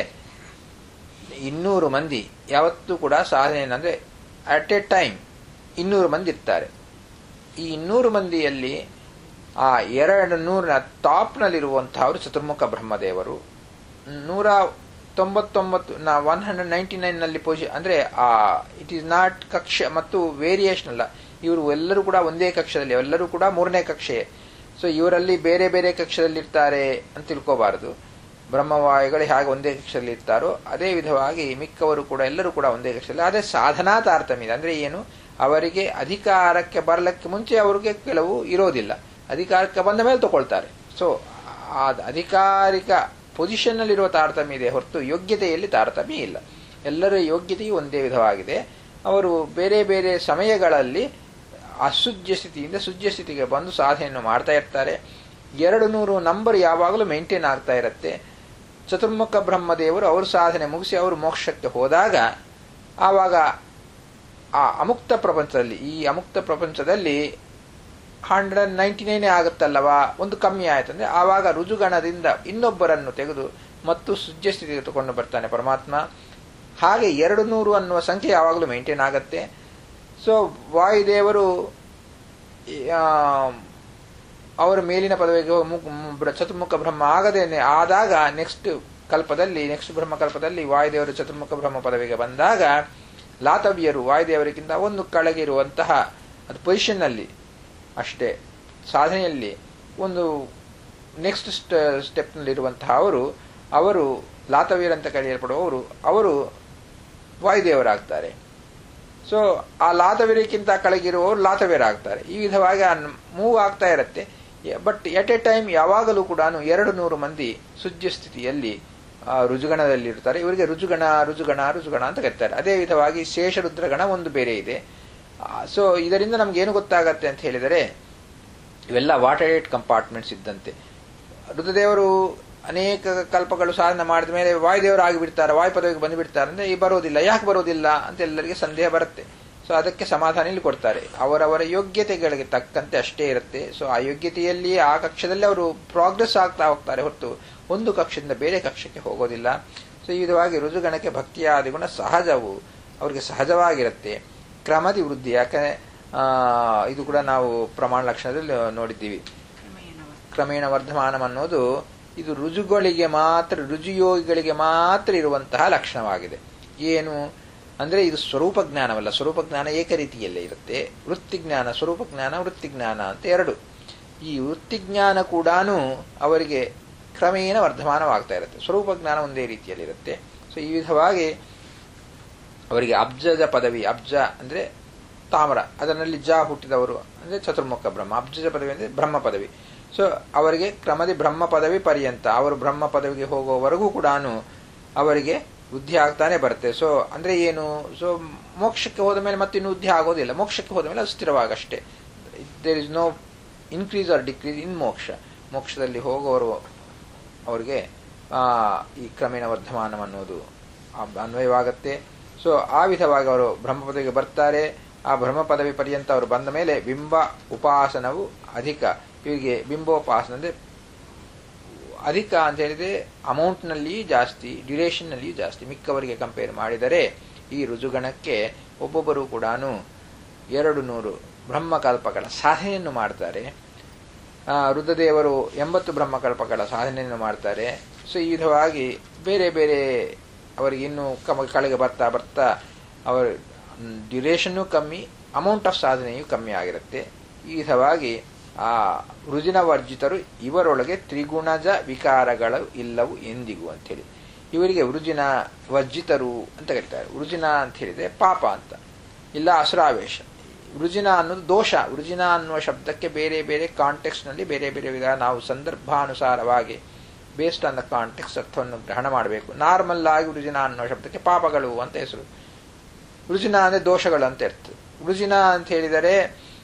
ಇನ್ನೂರು ಮಂದಿ ಯಾವತ್ತೂ ಕೂಡ ಸಾಧನೆ ಅಂದ್ರೆ ಅಟ್ ಎ ಟೈಮ್ ಇನ್ನೂರು ಮಂದಿ ಇರ್ತಾರೆ ಈ ಇನ್ನೂರು ಮಂದಿಯಲ್ಲಿ ಆ ಎರಡು ನೂರನ ಟಾಪ್ನಲ್ಲಿರುವಂತಹವರು ಚತುರ್ಮುಖ ಬ್ರಹ್ಮದೇವರು ನೂರ ತೊಂಬತ್ತೊಂಬತ್ತು ನಾ ಒನ್ ಹಂಡ್ರೆಡ್ ನೈಂಟಿ ನೈನ್ ನಲ್ಲಿ ಪೊಸಿ ಅಂದ್ರೆ ಆ ಇಟ್ ಈಸ್ ನಾಟ್ ಕಕ್ಷ ಮತ್ತು ವೇರಿಯೇಷನ್ ಅಲ್ಲ ಇವರು ಎಲ್ಲರೂ ಕೂಡ ಒಂದೇ ಕಕ್ಷದಲ್ಲಿ ಎಲ್ಲರೂ ಕೂಡ ಮೂರನೇ ಕಕ್ಷೆ ಸೊ ಇವರಲ್ಲಿ ಬೇರೆ ಬೇರೆ ಕಕ್ಷದಲ್ಲಿ ಇರ್ತಾರೆ ಅಂತ ತಿಳ್ಕೋಬಾರದು ಬ್ರಹ್ಮವಾಯುಗಳು ಹೇಗೆ ಒಂದೇ ಕಕ್ಷದಲ್ಲಿ ಇರ್ತಾರೋ ಅದೇ ವಿಧವಾಗಿ ಮಿಕ್ಕವರು ಕೂಡ ಎಲ್ಲರೂ ಕೂಡ ಒಂದೇ ಕಕ್ಷದಲ್ಲಿ ಅದೇ ಸಾಧನಾ ತಾರತಮ್ಯ ಇದೆ ಅಂದ್ರೆ ಏನು ಅವರಿಗೆ ಅಧಿಕಾರಕ್ಕೆ ಬರಲಿಕ್ಕೆ ಮುಂಚೆ ಅವರಿಗೆ ಕೆಲವು ಇರೋದಿಲ್ಲ ಅಧಿಕಾರಕ್ಕೆ ಬಂದ ಮೇಲೆ ತಗೊಳ್ತಾರೆ ಸೊ ಆ ಅಧಿಕಾರಿಕ ಪೊಸಿಷನ್ ನಲ್ಲಿರುವ ತಾರತಮ್ಯ ಇದೆ ಹೊರತು ಯೋಗ್ಯತೆಯಲ್ಲಿ ತಾರತಮ್ಯ ಇಲ್ಲ ಎಲ್ಲರ ಯೋಗ್ಯತೆಯು ಒಂದೇ ವಿಧವಾಗಿದೆ ಅವರು ಬೇರೆ ಬೇರೆ ಸಮಯಗಳಲ್ಲಿ ಅಸುಜ್ಯ ಸ್ಥಿತಿಯಿಂದ ಸುಜ್ಯ ಸ್ಥಿತಿಗೆ ಬಂದು ಸಾಧನೆಯನ್ನು ಮಾಡ್ತಾ ಇರ್ತಾರೆ ಎರಡು ನೂರು ನಂಬರ್ ಯಾವಾಗಲೂ ಮೇಂಟೈನ್ ಆಗ್ತಾ ಇರುತ್ತೆ ಚತುರ್ಮುಖ ಬ್ರಹ್ಮದೇವರು ಅವರು ಸಾಧನೆ ಮುಗಿಸಿ ಅವರು ಮೋಕ್ಷಕ್ಕೆ ಹೋದಾಗ ಆವಾಗ ಆ ಅಮುಕ್ತ ಪ್ರಪಂಚದಲ್ಲಿ ಈ ಅಮುಕ್ತ ಪ್ರಪಂಚದಲ್ಲಿ ಹಂಡ್ರೆಡ್ ನೈಂಟಿ ನೈನೇ ಆಗುತ್ತಲ್ಲವಾ ಒಂದು ಕಮ್ಮಿ ಆಯ್ತಂದ್ರೆ ಆವಾಗ ರುಜುಗಣದಿಂದ ಇನ್ನೊಬ್ಬರನ್ನು ತೆಗೆದು ಮತ್ತು ಸುಜ್ಯ ಸ್ಥಿತಿಗೆ ತಗೊಂಡು ಬರ್ತಾನೆ ಪರಮಾತ್ಮ ಹಾಗೆ ಎರಡು ನೂರು ಅನ್ನುವ ಸಂಖ್ಯೆ ಯಾವಾಗಲೂ ಮೇಂಟೈನ್ ಆಗತ್ತೆ ಸೊ ವಾಯುದೇವರು ಅವರು ಮೇಲಿನ ಪದವಿಗೆ ಮು- ಮು- ಚತುರ್ಮುಖ ಬ್ರಹ್ಮ ಆಗದೇನೆ ಆದಾಗ ನೆಕ್ಸ್ಟ್ ಕಲ್ಪದಲ್ಲಿ ನೆಕ್ಸ್ಟ್ ಬ್ರಹ್ಮಕಲ್ಪದಲ್ಲಿ ವಾಯುದೇವರು ಚತುರ್ಮುಖ ಬ್ರಹ್ಮ ಪದವಿಗೆ ಬಂದಾಗ ಲಾತವ್ಯರು ವಾಯುದೇವರಿಗಿಂತ ಒಂದು ಕೆಳಗೆ ಇರುವಂತಹ ಅದು ಪೊಸಿಷನ್ ಅಲ್ಲಿ ಅಷ್ಟೇ ಸಾಧನೆಯಲ್ಲಿ ಒಂದು ನೆಕ್ಸ್ಟ್ ಸ್ಟೆಪ್ನಲ್ಲಿರುವಂತಹ ಅವರು ಅವರು ಲಾತವೀರಂತ ಕರೆಯಲ್ಪಡುವವರು ಅವರು ವಾಯುದೇವರಾಗ್ತಾರೆ ಸೊ ಆ ಲಾತವೀರಕ್ಕಿಂತ ಕೆಳಗಿರುವವರು ಲಾತವೀರಾಗ್ತಾರೆ ಈ ವಿಧವಾಗಿ ಮೂವ್ ಆಗ್ತಾ ಇರುತ್ತೆ ಬಟ್ ಎಟ್ ಎ ಟೈಮ್ ಯಾವಾಗಲೂ ಕೂಡ ಎರಡು ನೂರು ಮಂದಿ ಸುಜ್ಯ ಸ್ಥಿತಿಯಲ್ಲಿ ಆ, ರುಜುಗಣದಲ್ಲಿರ್ತಾರೆ ಇವರಿಗೆ ರುಜುಗಣ ರುಜುಗಣ ರುಜುಗಣ ಅಂತ ಕರೀತಾರೆ ಅದೇ ವಿಧವಾಗಿ ಶೇಷರುದ್ರಗಣ ಒಂದು ಬೇರೆ ಇದೆ ಸೊ ಇದರಿಂದ ನಮ್ಗೆ ಏನು ಗೊತ್ತಾಗತ್ತೆ ಅಂತ ಹೇಳಿದರೆ ಇವೆಲ್ಲ ವಾಟರ್ ಏಟ್ ಕಂಪಾರ್ಟ್ಮೆಂಟ್ಸ್ ಇದ್ದಂತೆ ರುದ್ರದೇವರು ಅನೇಕ ಕಲ್ಪಗಳು ಸಾಧನೆ ಮಾಡಿದ ಮೇಲೆ ವಾಯುದೇವರು ಆಗಿಬಿಡ್ತಾರೆ ವಾಯು ಪದವಿಗೆ ಬಂದುಬಿಡ್ತಾರೆ ಅಂದ್ರೆ ಈ ಬರೋದಿಲ್ಲ ಯಾಕೆ ಬರೋದಿಲ್ಲ ಅಂತ ಎಲ್ಲರಿಗೆ ಸಂದೇಹ ಬರುತ್ತೆ ಸೊ ಅದಕ್ಕೆ ಸಮಾಧಾನ ಇಲ್ಲಿ ಕೊಡ್ತಾರೆ ಅವರವರ ಯೋಗ್ಯತೆಗಳಿಗೆ ತಕ್ಕಂತೆ ಅಷ್ಟೇ ಇರುತ್ತೆ ಸೊ ಆ ಯೋಗ್ಯತೆಯಲ್ಲಿ ಆ ಕಕ್ಷದಲ್ಲಿ ಅವರು ಪ್ರೋಗ್ರೆಸ್ ಆಗ್ತಾ ಹೋಗ್ತಾರೆ ಹೊರತು ಒಂದು ಕಕ್ಷದಿಂದ ಬೇರೆ ಕಕ್ಷಕ್ಕೆ ಹೋಗೋದಿಲ್ಲ ಸೊ ಈ ವಿಧವಾಗಿ ರುಜುಗಣಕ್ಕೆ ಭಕ್ತಿಯಾದಿ ಗುಣ ಸಹಜವು ಅವರಿಗೆ ಸಹಜವಾಗಿರುತ್ತೆ ಕ್ರಮದಿ ವೃದ್ಧಿ ಯಾಕಂದ್ರೆ ಆ, ಇದು ಕೂಡ ನಾವು ಪ್ರಮಾಣ ಲಕ್ಷಣದಲ್ಲಿ ನೋಡಿದ್ದೀವಿ ಕ್ರಮೇಣ ವರ್ಧಮಾನಂ ಅನ್ನೋದು ಇದು ರುಜುಗಳಿಗೆ ಮಾತ್ರ ರುಜುಯೋಗಿಗಳಿಗೆ ಮಾತ್ರ ಇರುವಂತಹ ಲಕ್ಷಣವಾಗಿದೆ ಏನು ಅಂದ್ರೆ ಇದು ಸ್ವರೂಪ ಜ್ಞಾನವಲ್ಲ ಸ್ವರೂಪ ಜ್ಞಾನ ಏಕರೀತಿಯಲ್ಲೇ ಇರುತ್ತೆ ವೃತ್ತಿ ಜ್ಞಾನ ಸ್ವರೂಪ ಜ್ಞಾನ ವೃತ್ತಿ ಜ್ಞಾನ ಅಂತ ಎರಡು ಈ ವೃತ್ತಿ ಜ್ಞಾನ ಕೂಡ ಅವರಿಗೆ ಕ್ರಮೇಣ ವರ್ಧಮಾನವಾಗ್ತಾ ಇರುತ್ತೆ ಸ್ವರೂಪ ಜ್ಞಾನ ಒಂದೇ ರೀತಿಯಲ್ಲಿರುತ್ತೆ ಸೊ ಈ ವಿಧವಾಗಿ ಅವರಿಗೆ ಅಬ್ಜದ ಪದವಿ ಅಬ್ಜ ಅಂದ್ರೆ ತಾಮ್ರ ಅದರಲ್ಲಿ ಜ ಹುಟ್ಟಿದವರು ಅಂದ್ರೆ ಚತುರ್ಮುಖ ಬ್ರಹ್ಮ ಅಬ್ಜದ ಪದವಿ ಅಂದ್ರೆ ಬ್ರಹ್ಮ ಪದವಿ ಸೊ ಅವರಿಗೆ ಕ್ರಮದಿ ಬ್ರಹ್ಮ ಪದವಿ ಪರ್ಯಂತ ಅವರು ಬ್ರಹ್ಮ ಪದವಿಗೆ ಹೋಗುವವರೆಗೂ ಕೂಡ ಅವರಿಗೆ ವೃದ್ಧಿ ಆಗ್ತಾನೆ ಬರುತ್ತೆ ಸೊ ಅಂದ್ರೆ ಏನು ಸೊ ಮೋಕ್ಷಕ್ಕೆ ಹೋದ ಮೇಲೆ ಮತ್ತೆ ಇನ್ನು ವೃದ್ಧಿ ಆಗೋದಿಲ್ಲ ಮೋಕ್ಷಕ್ಕೆ ಹೋದ ಮೇಲೆ ಅದು ಸ್ಥಿರವಾಗಷ್ಟೇ there is no increase or decrease in ಮೋಕ್ಷ ಮೋಕ್ಷದಲ್ಲಿ ಹೋಗುವವರು ಅವರಿಗೆ ಆ, ಈ ಕ್ರಮೇಣ ವರ್ಧಮಾನ ಅನ್ನೋದು ಆ- ಅನ್ವಯವಾಗತ್ತೆ ಸೊ ಆ ವಿಧವಾಗಿ ಅವರು ಬ್ರಹ್ಮ ಪದವಿಗೆ ಬರ್ತಾರೆ ಆ ಬ್ರಹ್ಮ ಪದವಿ ಪರ್ಯಂತ ಅವರು ಬಂದ ಮೇಲೆ ಬಿಂಬ ಉಪಾಸನವು ಅಧಿಕ ಇವರಿಗೆ ಬಿಂಬೋಪಾಸನ ಅಂದ್ರೆ ಅಧಿಕ ಅಂತ ಹೇಳಿದ್ರೆ ಅಮೌಂಟ್ನಲ್ಲಿ ಜಾಸ್ತಿ ಡ್ಯುರೇಷನ್ನಲ್ಲಿಯೂ ಜಾಸ್ತಿ ಮಿಕ್ಕವರಿಗೆ ಕಂಪೇರ್ ಮಾಡಿದರೆ ಈ ರುಜುಗಣಕ್ಕೆ ಒಬ್ಬೊಬ್ಬರು ಕೂಡ ಎರಡು ನೂರು ಬ್ರಹ್ಮಕಲ್ಪಗಳ ಸಾಧನೆಯನ್ನು ಮಾಡ್ತಾರೆ ಆ, ರುದ್ರದೇವರು ಎಂಬತ್ತು ಬ್ರಹ್ಮಕಲ್ಪಗಳ ಸಾಧನೆಯನ್ನು ಮಾಡ್ತಾರೆ ಸೊ ಈ ವಿಧವಾಗಿ ಬೇರೆ ಬೇರೆ ಅವರಿಗೆ ಇನ್ನೂ ಕಮ ಕೆಳಗೆ ಬರ್ತಾ ಬರ್ತಾ ಅವರ ಡ್ಯುರೇಷನ್ನು ಕಮ್ಮಿ ಅಮೌಂಟ್ ಆಫ್ ಸಾಧನೆಯು ಕಮ್ಮಿ ಆಗಿರುತ್ತೆ ಈ ವಿಧವಾಗಿ ಆ ರುಜಿನ ವರ್ಜಿತರು ಇವರೊಳಗೆ ತ್ರಿಗುಣಜ ವಿಕಾರಗಳು ಇಲ್ಲವು ಎಂದಿಗೂ ಅಂತೇಳಿ ಇವರಿಗೆ ವೃಜಿನ ವರ್ಜಿತರು ಅಂತ ಕರೀತಾರೆ ವೃಜಿನ ಅಂತ ಹೇಳಿದ್ರೆ ಪಾಪ ಅಂತ ಇಲ್ಲ ಅಸುರಾವೇಶ ವೃಜಿನ ಅನ್ನೋದು ದೋಷ ವೃಜಿನ ಅನ್ನುವ ಶಬ್ದಕ್ಕೆ ಬೇರೆ ಬೇರೆ ಕಾಂಟೆಕ್ಸ್ಟ್ ನಲ್ಲಿ ಬೇರೆ ಬೇರೆ ವಿಧ ನಾವು ಸಂದರ್ಭಾನುಸಾರವಾಗಿ ಬೇಸ್ಡ್ ಆನ್ ದ ಕಾಂಟೆಕ್ಸ್ಟ್ ಅರ್ಥವನ್ನು ಗ್ರಹಣ ಮಾಡಬೇಕು ನಾರ್ಮಲ್ ಆಗಿ ವೃಜಿನ ಅನ್ನುವ ಶಬ್ದಕ್ಕೆ ಪಾಪಗಳು ಅಂತ ಹೆಸರು ವೃಜಿನ ಅಂದ್ರೆ ದೋಷಗಳು ಅಂತ ಇರ್ತದೆ ವೃಜಿನ ಅಂತ ಹೇಳಿದರೆ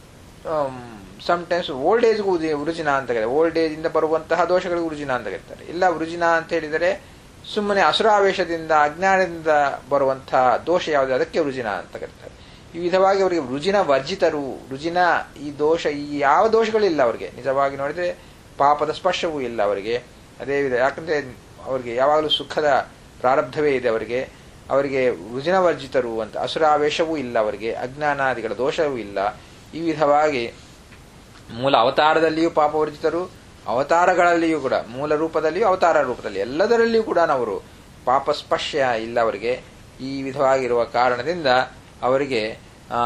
ಸಮ್ಟೈಮ್ಸ್ ಓಲ್ಡ್ ಏಜ್ಗೂ ವೃಜಿನ ಅಂತ ಕರೀತಾರೆ ಓಲ್ಡ್ ಏಜ್ ಇಂದ ಬರುವಂತಹ ದೋಷಗಳಿಗೂ ವೃಜಿನ ಅಂತ ಕರೀತಾರೆ ಇಲ್ಲ ವೃಜಿನ ಅಂತ ಹೇಳಿದರೆ ಸುಮ್ಮನೆ ಅಸುರಾವೇಶದಿಂದ ಅಜ್ಞಾನದಿಂದ ಬರುವಂತಹ ದೋಷ ಯಾವುದು ಅದಕ್ಕೆ ವೃಜಿನ ಅಂತ ಕರೀತಾರೆ ಈ ವಿಧವಾಗಿ ಅವರಿಗೆ ವೃಜಿನ ವರ್ಜಿತರು ವೃಜಿನ ಈ ದೋಷ ಈ ಯಾವ ದೋಷಗಳಿಲ್ಲ ಅವರಿಗೆ ನಿಜವಾಗಿ ನೋಡಿದ್ರೆ ಪಾಪದ ಸ್ಪರ್ಶವೂ ಇಲ್ಲ ಅವರಿಗೆ ಅದೇ ವಿಧ ಯಾಕಂದ್ರೆ ಅವರಿಗೆ ಯಾವಾಗಲೂ ಸುಖದ ಪ್ರಾರಬ್ಧವೇ ಇದೆ ಅವರಿಗೆ ಅವರಿಗೆ ವೃಜಿನ ವರ್ಜಿತರು ಅಂತ ಅಸುರಾವೇಶವೂ ಇಲ್ಲ ಅವರಿಗೆ ಅಜ್ಞಾನಾದಿಗಳ ದೋಷವೂ ಇಲ್ಲ ಈ ವಿಧವಾಗಿ ಮೂಲ ಅವತಾರದಲ್ಲಿಯೂ ಪಾಪವರ್ಜಿತರು ಅವತಾರಗಳಲ್ಲಿಯೂ ಕೂಡ ಮೂಲ ರೂಪದಲ್ಲಿಯೂ ಅವತಾರ ರೂಪದಲ್ಲಿ ಎಲ್ಲದರಲ್ಲಿಯೂ ಕೂಡ ಅವರು ಪಾಪ ಸ್ಪರ್ಶ ಇಲ್ಲ ಅವರಿಗೆ ಈ ವಿಧವಾಗಿರುವ ಕಾರಣದಿಂದ ಅವರಿಗೆ ಆ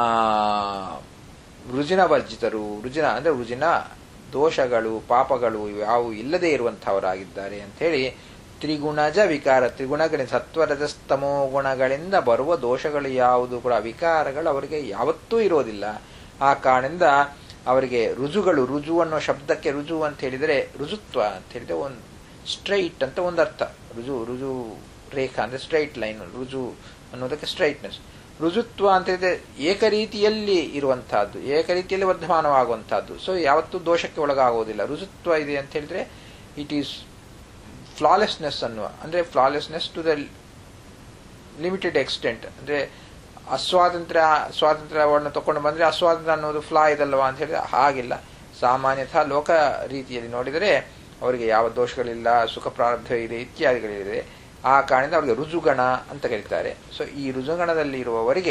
ವೃಜಿನ ವರ್ಜಿತರು ವೃಜಿನ ಅಂದ್ರೆ ವೃಜಿನ ದೋಷಗಳು ಪಾಪಗಳು ಯಾವು ಇಲ್ಲದೆ ಇರುವಂತಹವರಾಗಿದ್ದಾರೆ ಅಂತ ಹೇಳಿ ತ್ರಿಗುಣಜ ವಿಕಾರ ತ್ರಿಗುಣಗಳಿಂದ ಸತ್ವರಜಸ್ತಮೋ ಗುಣಗಳಿಂದ ಬರುವ ದೋಷಗಳು ಯಾವುದು ಕೂಡ ವಿಕಾರಗಳು ಅವರಿಗೆ ಯಾವತ್ತೂ ಇರೋದಿಲ್ಲ ಆ ಕಾರಣದಿಂದ ಅವರಿಗೆ ರುಜುಗಳು ರುಜು ಅನ್ನೋ ಶಬ್ದಕ್ಕೆ ರುಜು ಅಂತ ಹೇಳಿದರೆ ರುಜುತ್ವ ಅಂತ ಹೇಳಿದ್ರೆ ಒಂದು ಸ್ಟ್ರೈಟ್ ಅಂತ ಒಂದು ಅರ್ಥ ರುಜು ರುಜು ರೇಖಾ ಅಂದ್ರೆ ಸ್ಟ್ರೈಟ್ ಲೈನ್ ರುಜು ಅನ್ನೋದಕ್ಕೆ ಸ್ಟ್ರೈಟ್ನೆಸ್ ರುಜುತ್ವ ಅಂತ ಹೇಳಿದ್ರೆ ಏಕರೀತಿಯಲ್ಲಿ ಇರುವಂತಹದ್ದು ಏಕರೀತಿಯಲ್ಲಿ ವರ್ಧಮಾನವಾಗುವಂತಹದ್ದು ಸೊ ಯಾವತ್ತೂ ದೋಷಕ್ಕೆ ಒಳಗಾಗುವುದಿಲ್ಲ ರುಜುತ್ವ ಇದೆ ಅಂತ ಹೇಳಿದ್ರೆ ಇಟ್ ಈಸ್ ಫ್ಲಾಲೆಸ್ನೆಸ್ ಅನ್ನುವ ಅಂದ್ರೆ flawlessness to the limited extent ಅಂದ್ರೆ ಅಸ್ವಾತಂತ್ರ್ಯ ಸ್ವಾತಂತ್ರ್ಯವನ್ನು ತಕೊಂಡು ಬಂದ್ರೆ ಅಸ್ವಾತಂತ್ರ್ಯ ಅನ್ನೋದು ಫ್ಲಾ ಇದಲ್ವಾ ಅಂತ ಹೇಳಿದ್ರೆ ಹಾಗಿಲ್ಲ ಸಾಮಾನ್ಯತಃ ಲೋಕ ರೀತಿಯಲ್ಲಿ ನೋಡಿದರೆ ಅವರಿಗೆ ಯಾವ ದೋಷಗಳಿಲ್ಲ ಸುಖ ಪ್ರಾರಬ್ಧ ಇದೆ ಇತ್ಯಾದಿಗಳಿದೆ ಆ ಕಾರಣದಿಂದ ಅವರಿಗೆ ರುಜುಗಣ ಅಂತ ಕರೀತಾರೆ ಸೊ ಈ ರುಜುಗಣದಲ್ಲಿ ಇರುವವರಿಗೆ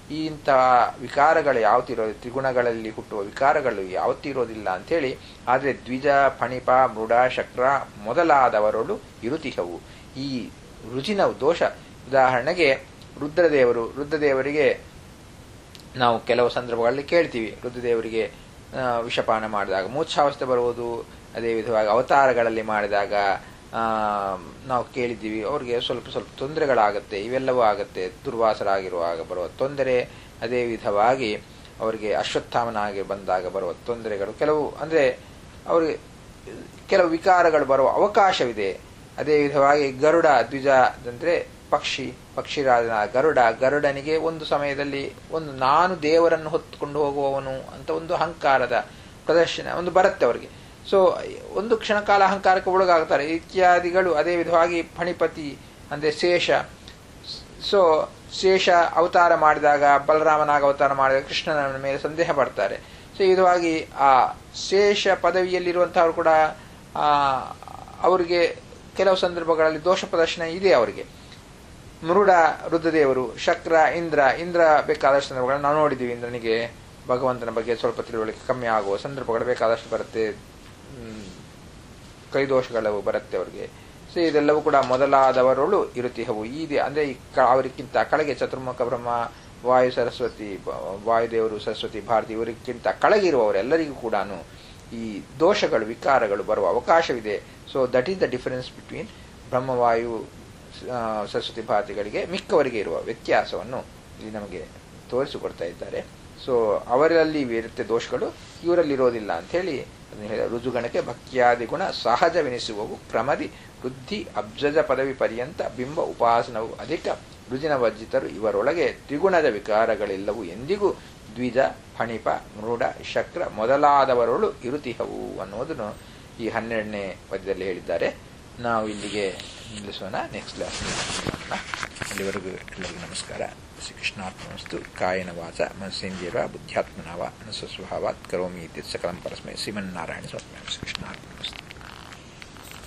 ಇಂಥ ವಿಕಾರಗಳು ಯಾವತ್ತಿರೋ ತ್ರಿಗುಣಗಳಲ್ಲಿ ಹುಟ್ಟುವ ವಿಕಾರಗಳು ಯಾವತ್ತಿರೋದಿಲ್ಲ ಅಂಥೇಳಿ ಆದರೆ ದ್ವಿಜ ಫಣಿಪ ಮೃಡ ಶಕ್ರ ಮೊದಲಾದವರೊಳು ಇರುತಿಹವು ಈ ರುಚಿನ ದೋಷ ಉದಾಹರಣೆಗೆ ರುದ್ರದೇವರು ರುದ್ರದೇವರಿಗೆ ನಾವು ಕೆಲವು ಸಂದರ್ಭಗಳಲ್ಲಿ ಕೇಳ್ತೀವಿ ರುದ್ರದೇವರಿಗೆ ವಿಷಪಾನ ಮಾಡಿದಾಗ ಮೂರ್ಛಾವಸ್ಥೆ ಬರುವುದು ಅದೇ ವಿಧವಾಗಿ ಅವತಾರಗಳಲ್ಲಿ ಮಾಡಿದಾಗ ನಾವು ಕೇಳಿದ್ದೀವಿ ಅವ್ರಿಗೆ ಸ್ವಲ್ಪ ಸ್ವಲ್ಪ ತೊಂದರೆಗಳಾಗುತ್ತೆ ಇವೆಲ್ಲವೂ ಆಗುತ್ತೆ ದುರ್ವಾಸರಾಗಿರುವಾಗ ಬರುವ ತೊಂದರೆ ಅದೇ ವಿಧವಾಗಿ ಅವರಿಗೆ ಅಶ್ವತ್ಥಾಮನಾಗಿ ಬಂದಾಗ ಬರುವ ತೊಂದರೆಗಳು ಕೆಲವು ಅಂದರೆ ಅವರಿಗೆ ಕೆಲವು ವಿಕಾರಗಳು ಬರುವ ಅವಕಾಶವಿದೆ ಅದೇ ವಿಧವಾಗಿ ಗರುಡ ದ್ವಿಜ ಅಂದರೆ ಪಕ್ಷಿ ಪಕ್ಷಿರಾಜನ ಗರುಡ ಗರುಡನಿಗೆ ಒಂದು ಸಮಯದಲ್ಲಿ ಒಂದು ನಾನು ದೇವರನ್ನು ಹೊತ್ತುಕೊಂಡು ಹೋಗುವವನು ಅಂತ ಒಂದು ಅಹಂಕಾರದ ಪ್ರದರ್ಶನ ಒಂದು ಬರುತ್ತೆ ಅವರಿಗೆ ಸೊ ಒಂದು ಕ್ಷಣಕಾಲ ಅಹಂಕಾರಕ್ಕೆ ಒಳಗಾಗ್ತಾರೆ ಇತ್ಯಾದಿಗಳು ಅದೇ ವಿಧವಾಗಿ ಫಣಿಪತಿ ಅಂದರೆ ಶೇಷ ಸೊ ಶೇಷ ಅವತಾರ ಮಾಡಿದಾಗ ಬಲರಾಮನಾಗ ಅವತಾರ ಮಾಡಿದಾಗ ಕೃಷ್ಣನ ಮೇಲೆ ಸಂದೇಹ ಪಡ್ತಾರೆ ಸೊ ಈ ವಿಧವಾಗಿ ಆ ಶೇಷ ಪದವಿಯಲ್ಲಿರುವಂತಹವರು ಕೂಡ ಅವರಿಗೆ ಕೆಲವು ಸಂದರ್ಭಗಳಲ್ಲಿ ದೋಷ ಪ್ರದರ್ಶನ ಇದೆ ಅವರಿಗೆ ಮೃಡ ರುದ್ರದೇವರು ಶಕ್ರ ಇಂದ್ರ ಇಂದ್ರ ಬೇಕಾದಷ್ಟು ಸಂದರ್ಭಗಳನ್ನು ನಾವು ನೋಡಿದ್ದೀವಿ ಇಂದ್ರನಿಗೆ ಭಗವಂತನ ಬಗ್ಗೆ ಸ್ವಲ್ಪ ತಿಳುವಳಿಕೆ ಕಮ್ಮಿ ಆಗುವ ಸಂದರ್ಭಗಳು ಬೇಕಾದಷ್ಟು ಬರುತ್ತೆ ಕೈದೋಷಗಳು ಬರುತ್ತೆ ಅವರಿಗೆ ಸೊ ಇದೆಲ್ಲವೂ ಕೂಡ ಮೊದಲಾದವರೊಳು ಇರುತ್ತಿಹವು ಈ ಅಂದರೆ ಅವರಿಗಿಂತ ಕೆಳಗೆ ಚತುರ್ಮುಖ ಬ್ರಹ್ಮ ವಾಯು ಸರಸ್ವತಿ ವಾಯುದೇವರು ಸರಸ್ವತಿ ಭಾರತಿ ಇವರಿಗಿಂತ ಕೆಳಗಿರುವವರೆಲ್ಲರಿಗೂ ಕೂಡ ಈ ದೋಷಗಳು ವಿಕಾರಗಳು ಬರುವ ಅವಕಾಶವಿದೆ so that is the difference between Brahmavayu Saraswati ಭಾರತಿಗಳಿಗೆ ಮಿಕ್ಕವರಿಗೆ ಇರುವ ವ್ಯತ್ಯಾಸವನ್ನು ಇಲ್ಲಿ ನಮಗೆ ತೋರಿಸಿಕೊಡ್ತಾ ಇದ್ದಾರೆ ಸೊ ಅವರಲ್ಲಿ ಇರುತ್ತೆ ದೋಷಗಳು ಇವರಲ್ಲಿ ಇರೋದಿಲ್ಲ ಅಂತ ಹೇಳಿ ರುಜುಗಣಕ್ಕೆ ಭಕ್ತಿಯಾದಿ ಗುಣ ಸಹಜವೆನಿಸುವವು ಕ್ರಮದಿ ವೃದ್ಧಿ ಅಬ್ಜಜ ಪದವಿ ಪರ್ಯಂತ ಬಿಂಬ ಉಪಾಸನವು ಅಧಿಕ ರುಜಿನ ವರ್ಜಿತರು ಇವರೊಳಗೆ ತ್ರಿಗುಣದ ವಿಕಾರಗಳೆಲ್ಲವೂ ಎಂದಿಗೂ ದ್ವಿಜ ಫಣಿಪ ಮೃಡ ಶಕ್ರ ಮೊದಲಾದವರೊಳು ಇರುತಿಹವು ಅನ್ನೋದನ್ನು ಈ ಹನ್ನೆರಡನೇ ಪದ್ಯದಲ್ಲಿ ಹೇಳಿದ್ದಾರೆ ನಾವು ಇಲ್ಲಿಗೆ ನಿಲ್ಲಿಸೋಣ ನೆಕ್ಸ್ಟ್ ಕ್ಲಾಸ್ ಅಲ್ಲಿವರೆಗೂ ಎಲ್ಲರಿಗೂ ನಮಸ್ಕಾರ ಶ್ರೀಕೃಷ್ಣಾತ್ಮಸ್ತು ಕಾಯನ ವಾಚ ಮನಸ್ಸೇಂದ್ರಿಯವ ಬುದ್ಧ್ಯಾತ್ಮನವ ಅನಸ್ವಸ್ವಭಾವಾತ್ ಕರೋಮಿ ಇತ್ಯತ್ ಸಕಲಂ ಪರಸ್ಮೈ ಶ್ರೀಮನ್ನಾರಾಯಣ ಸ್ವಾಮಿ ಶ್ರೀಕೃಷ್ಣ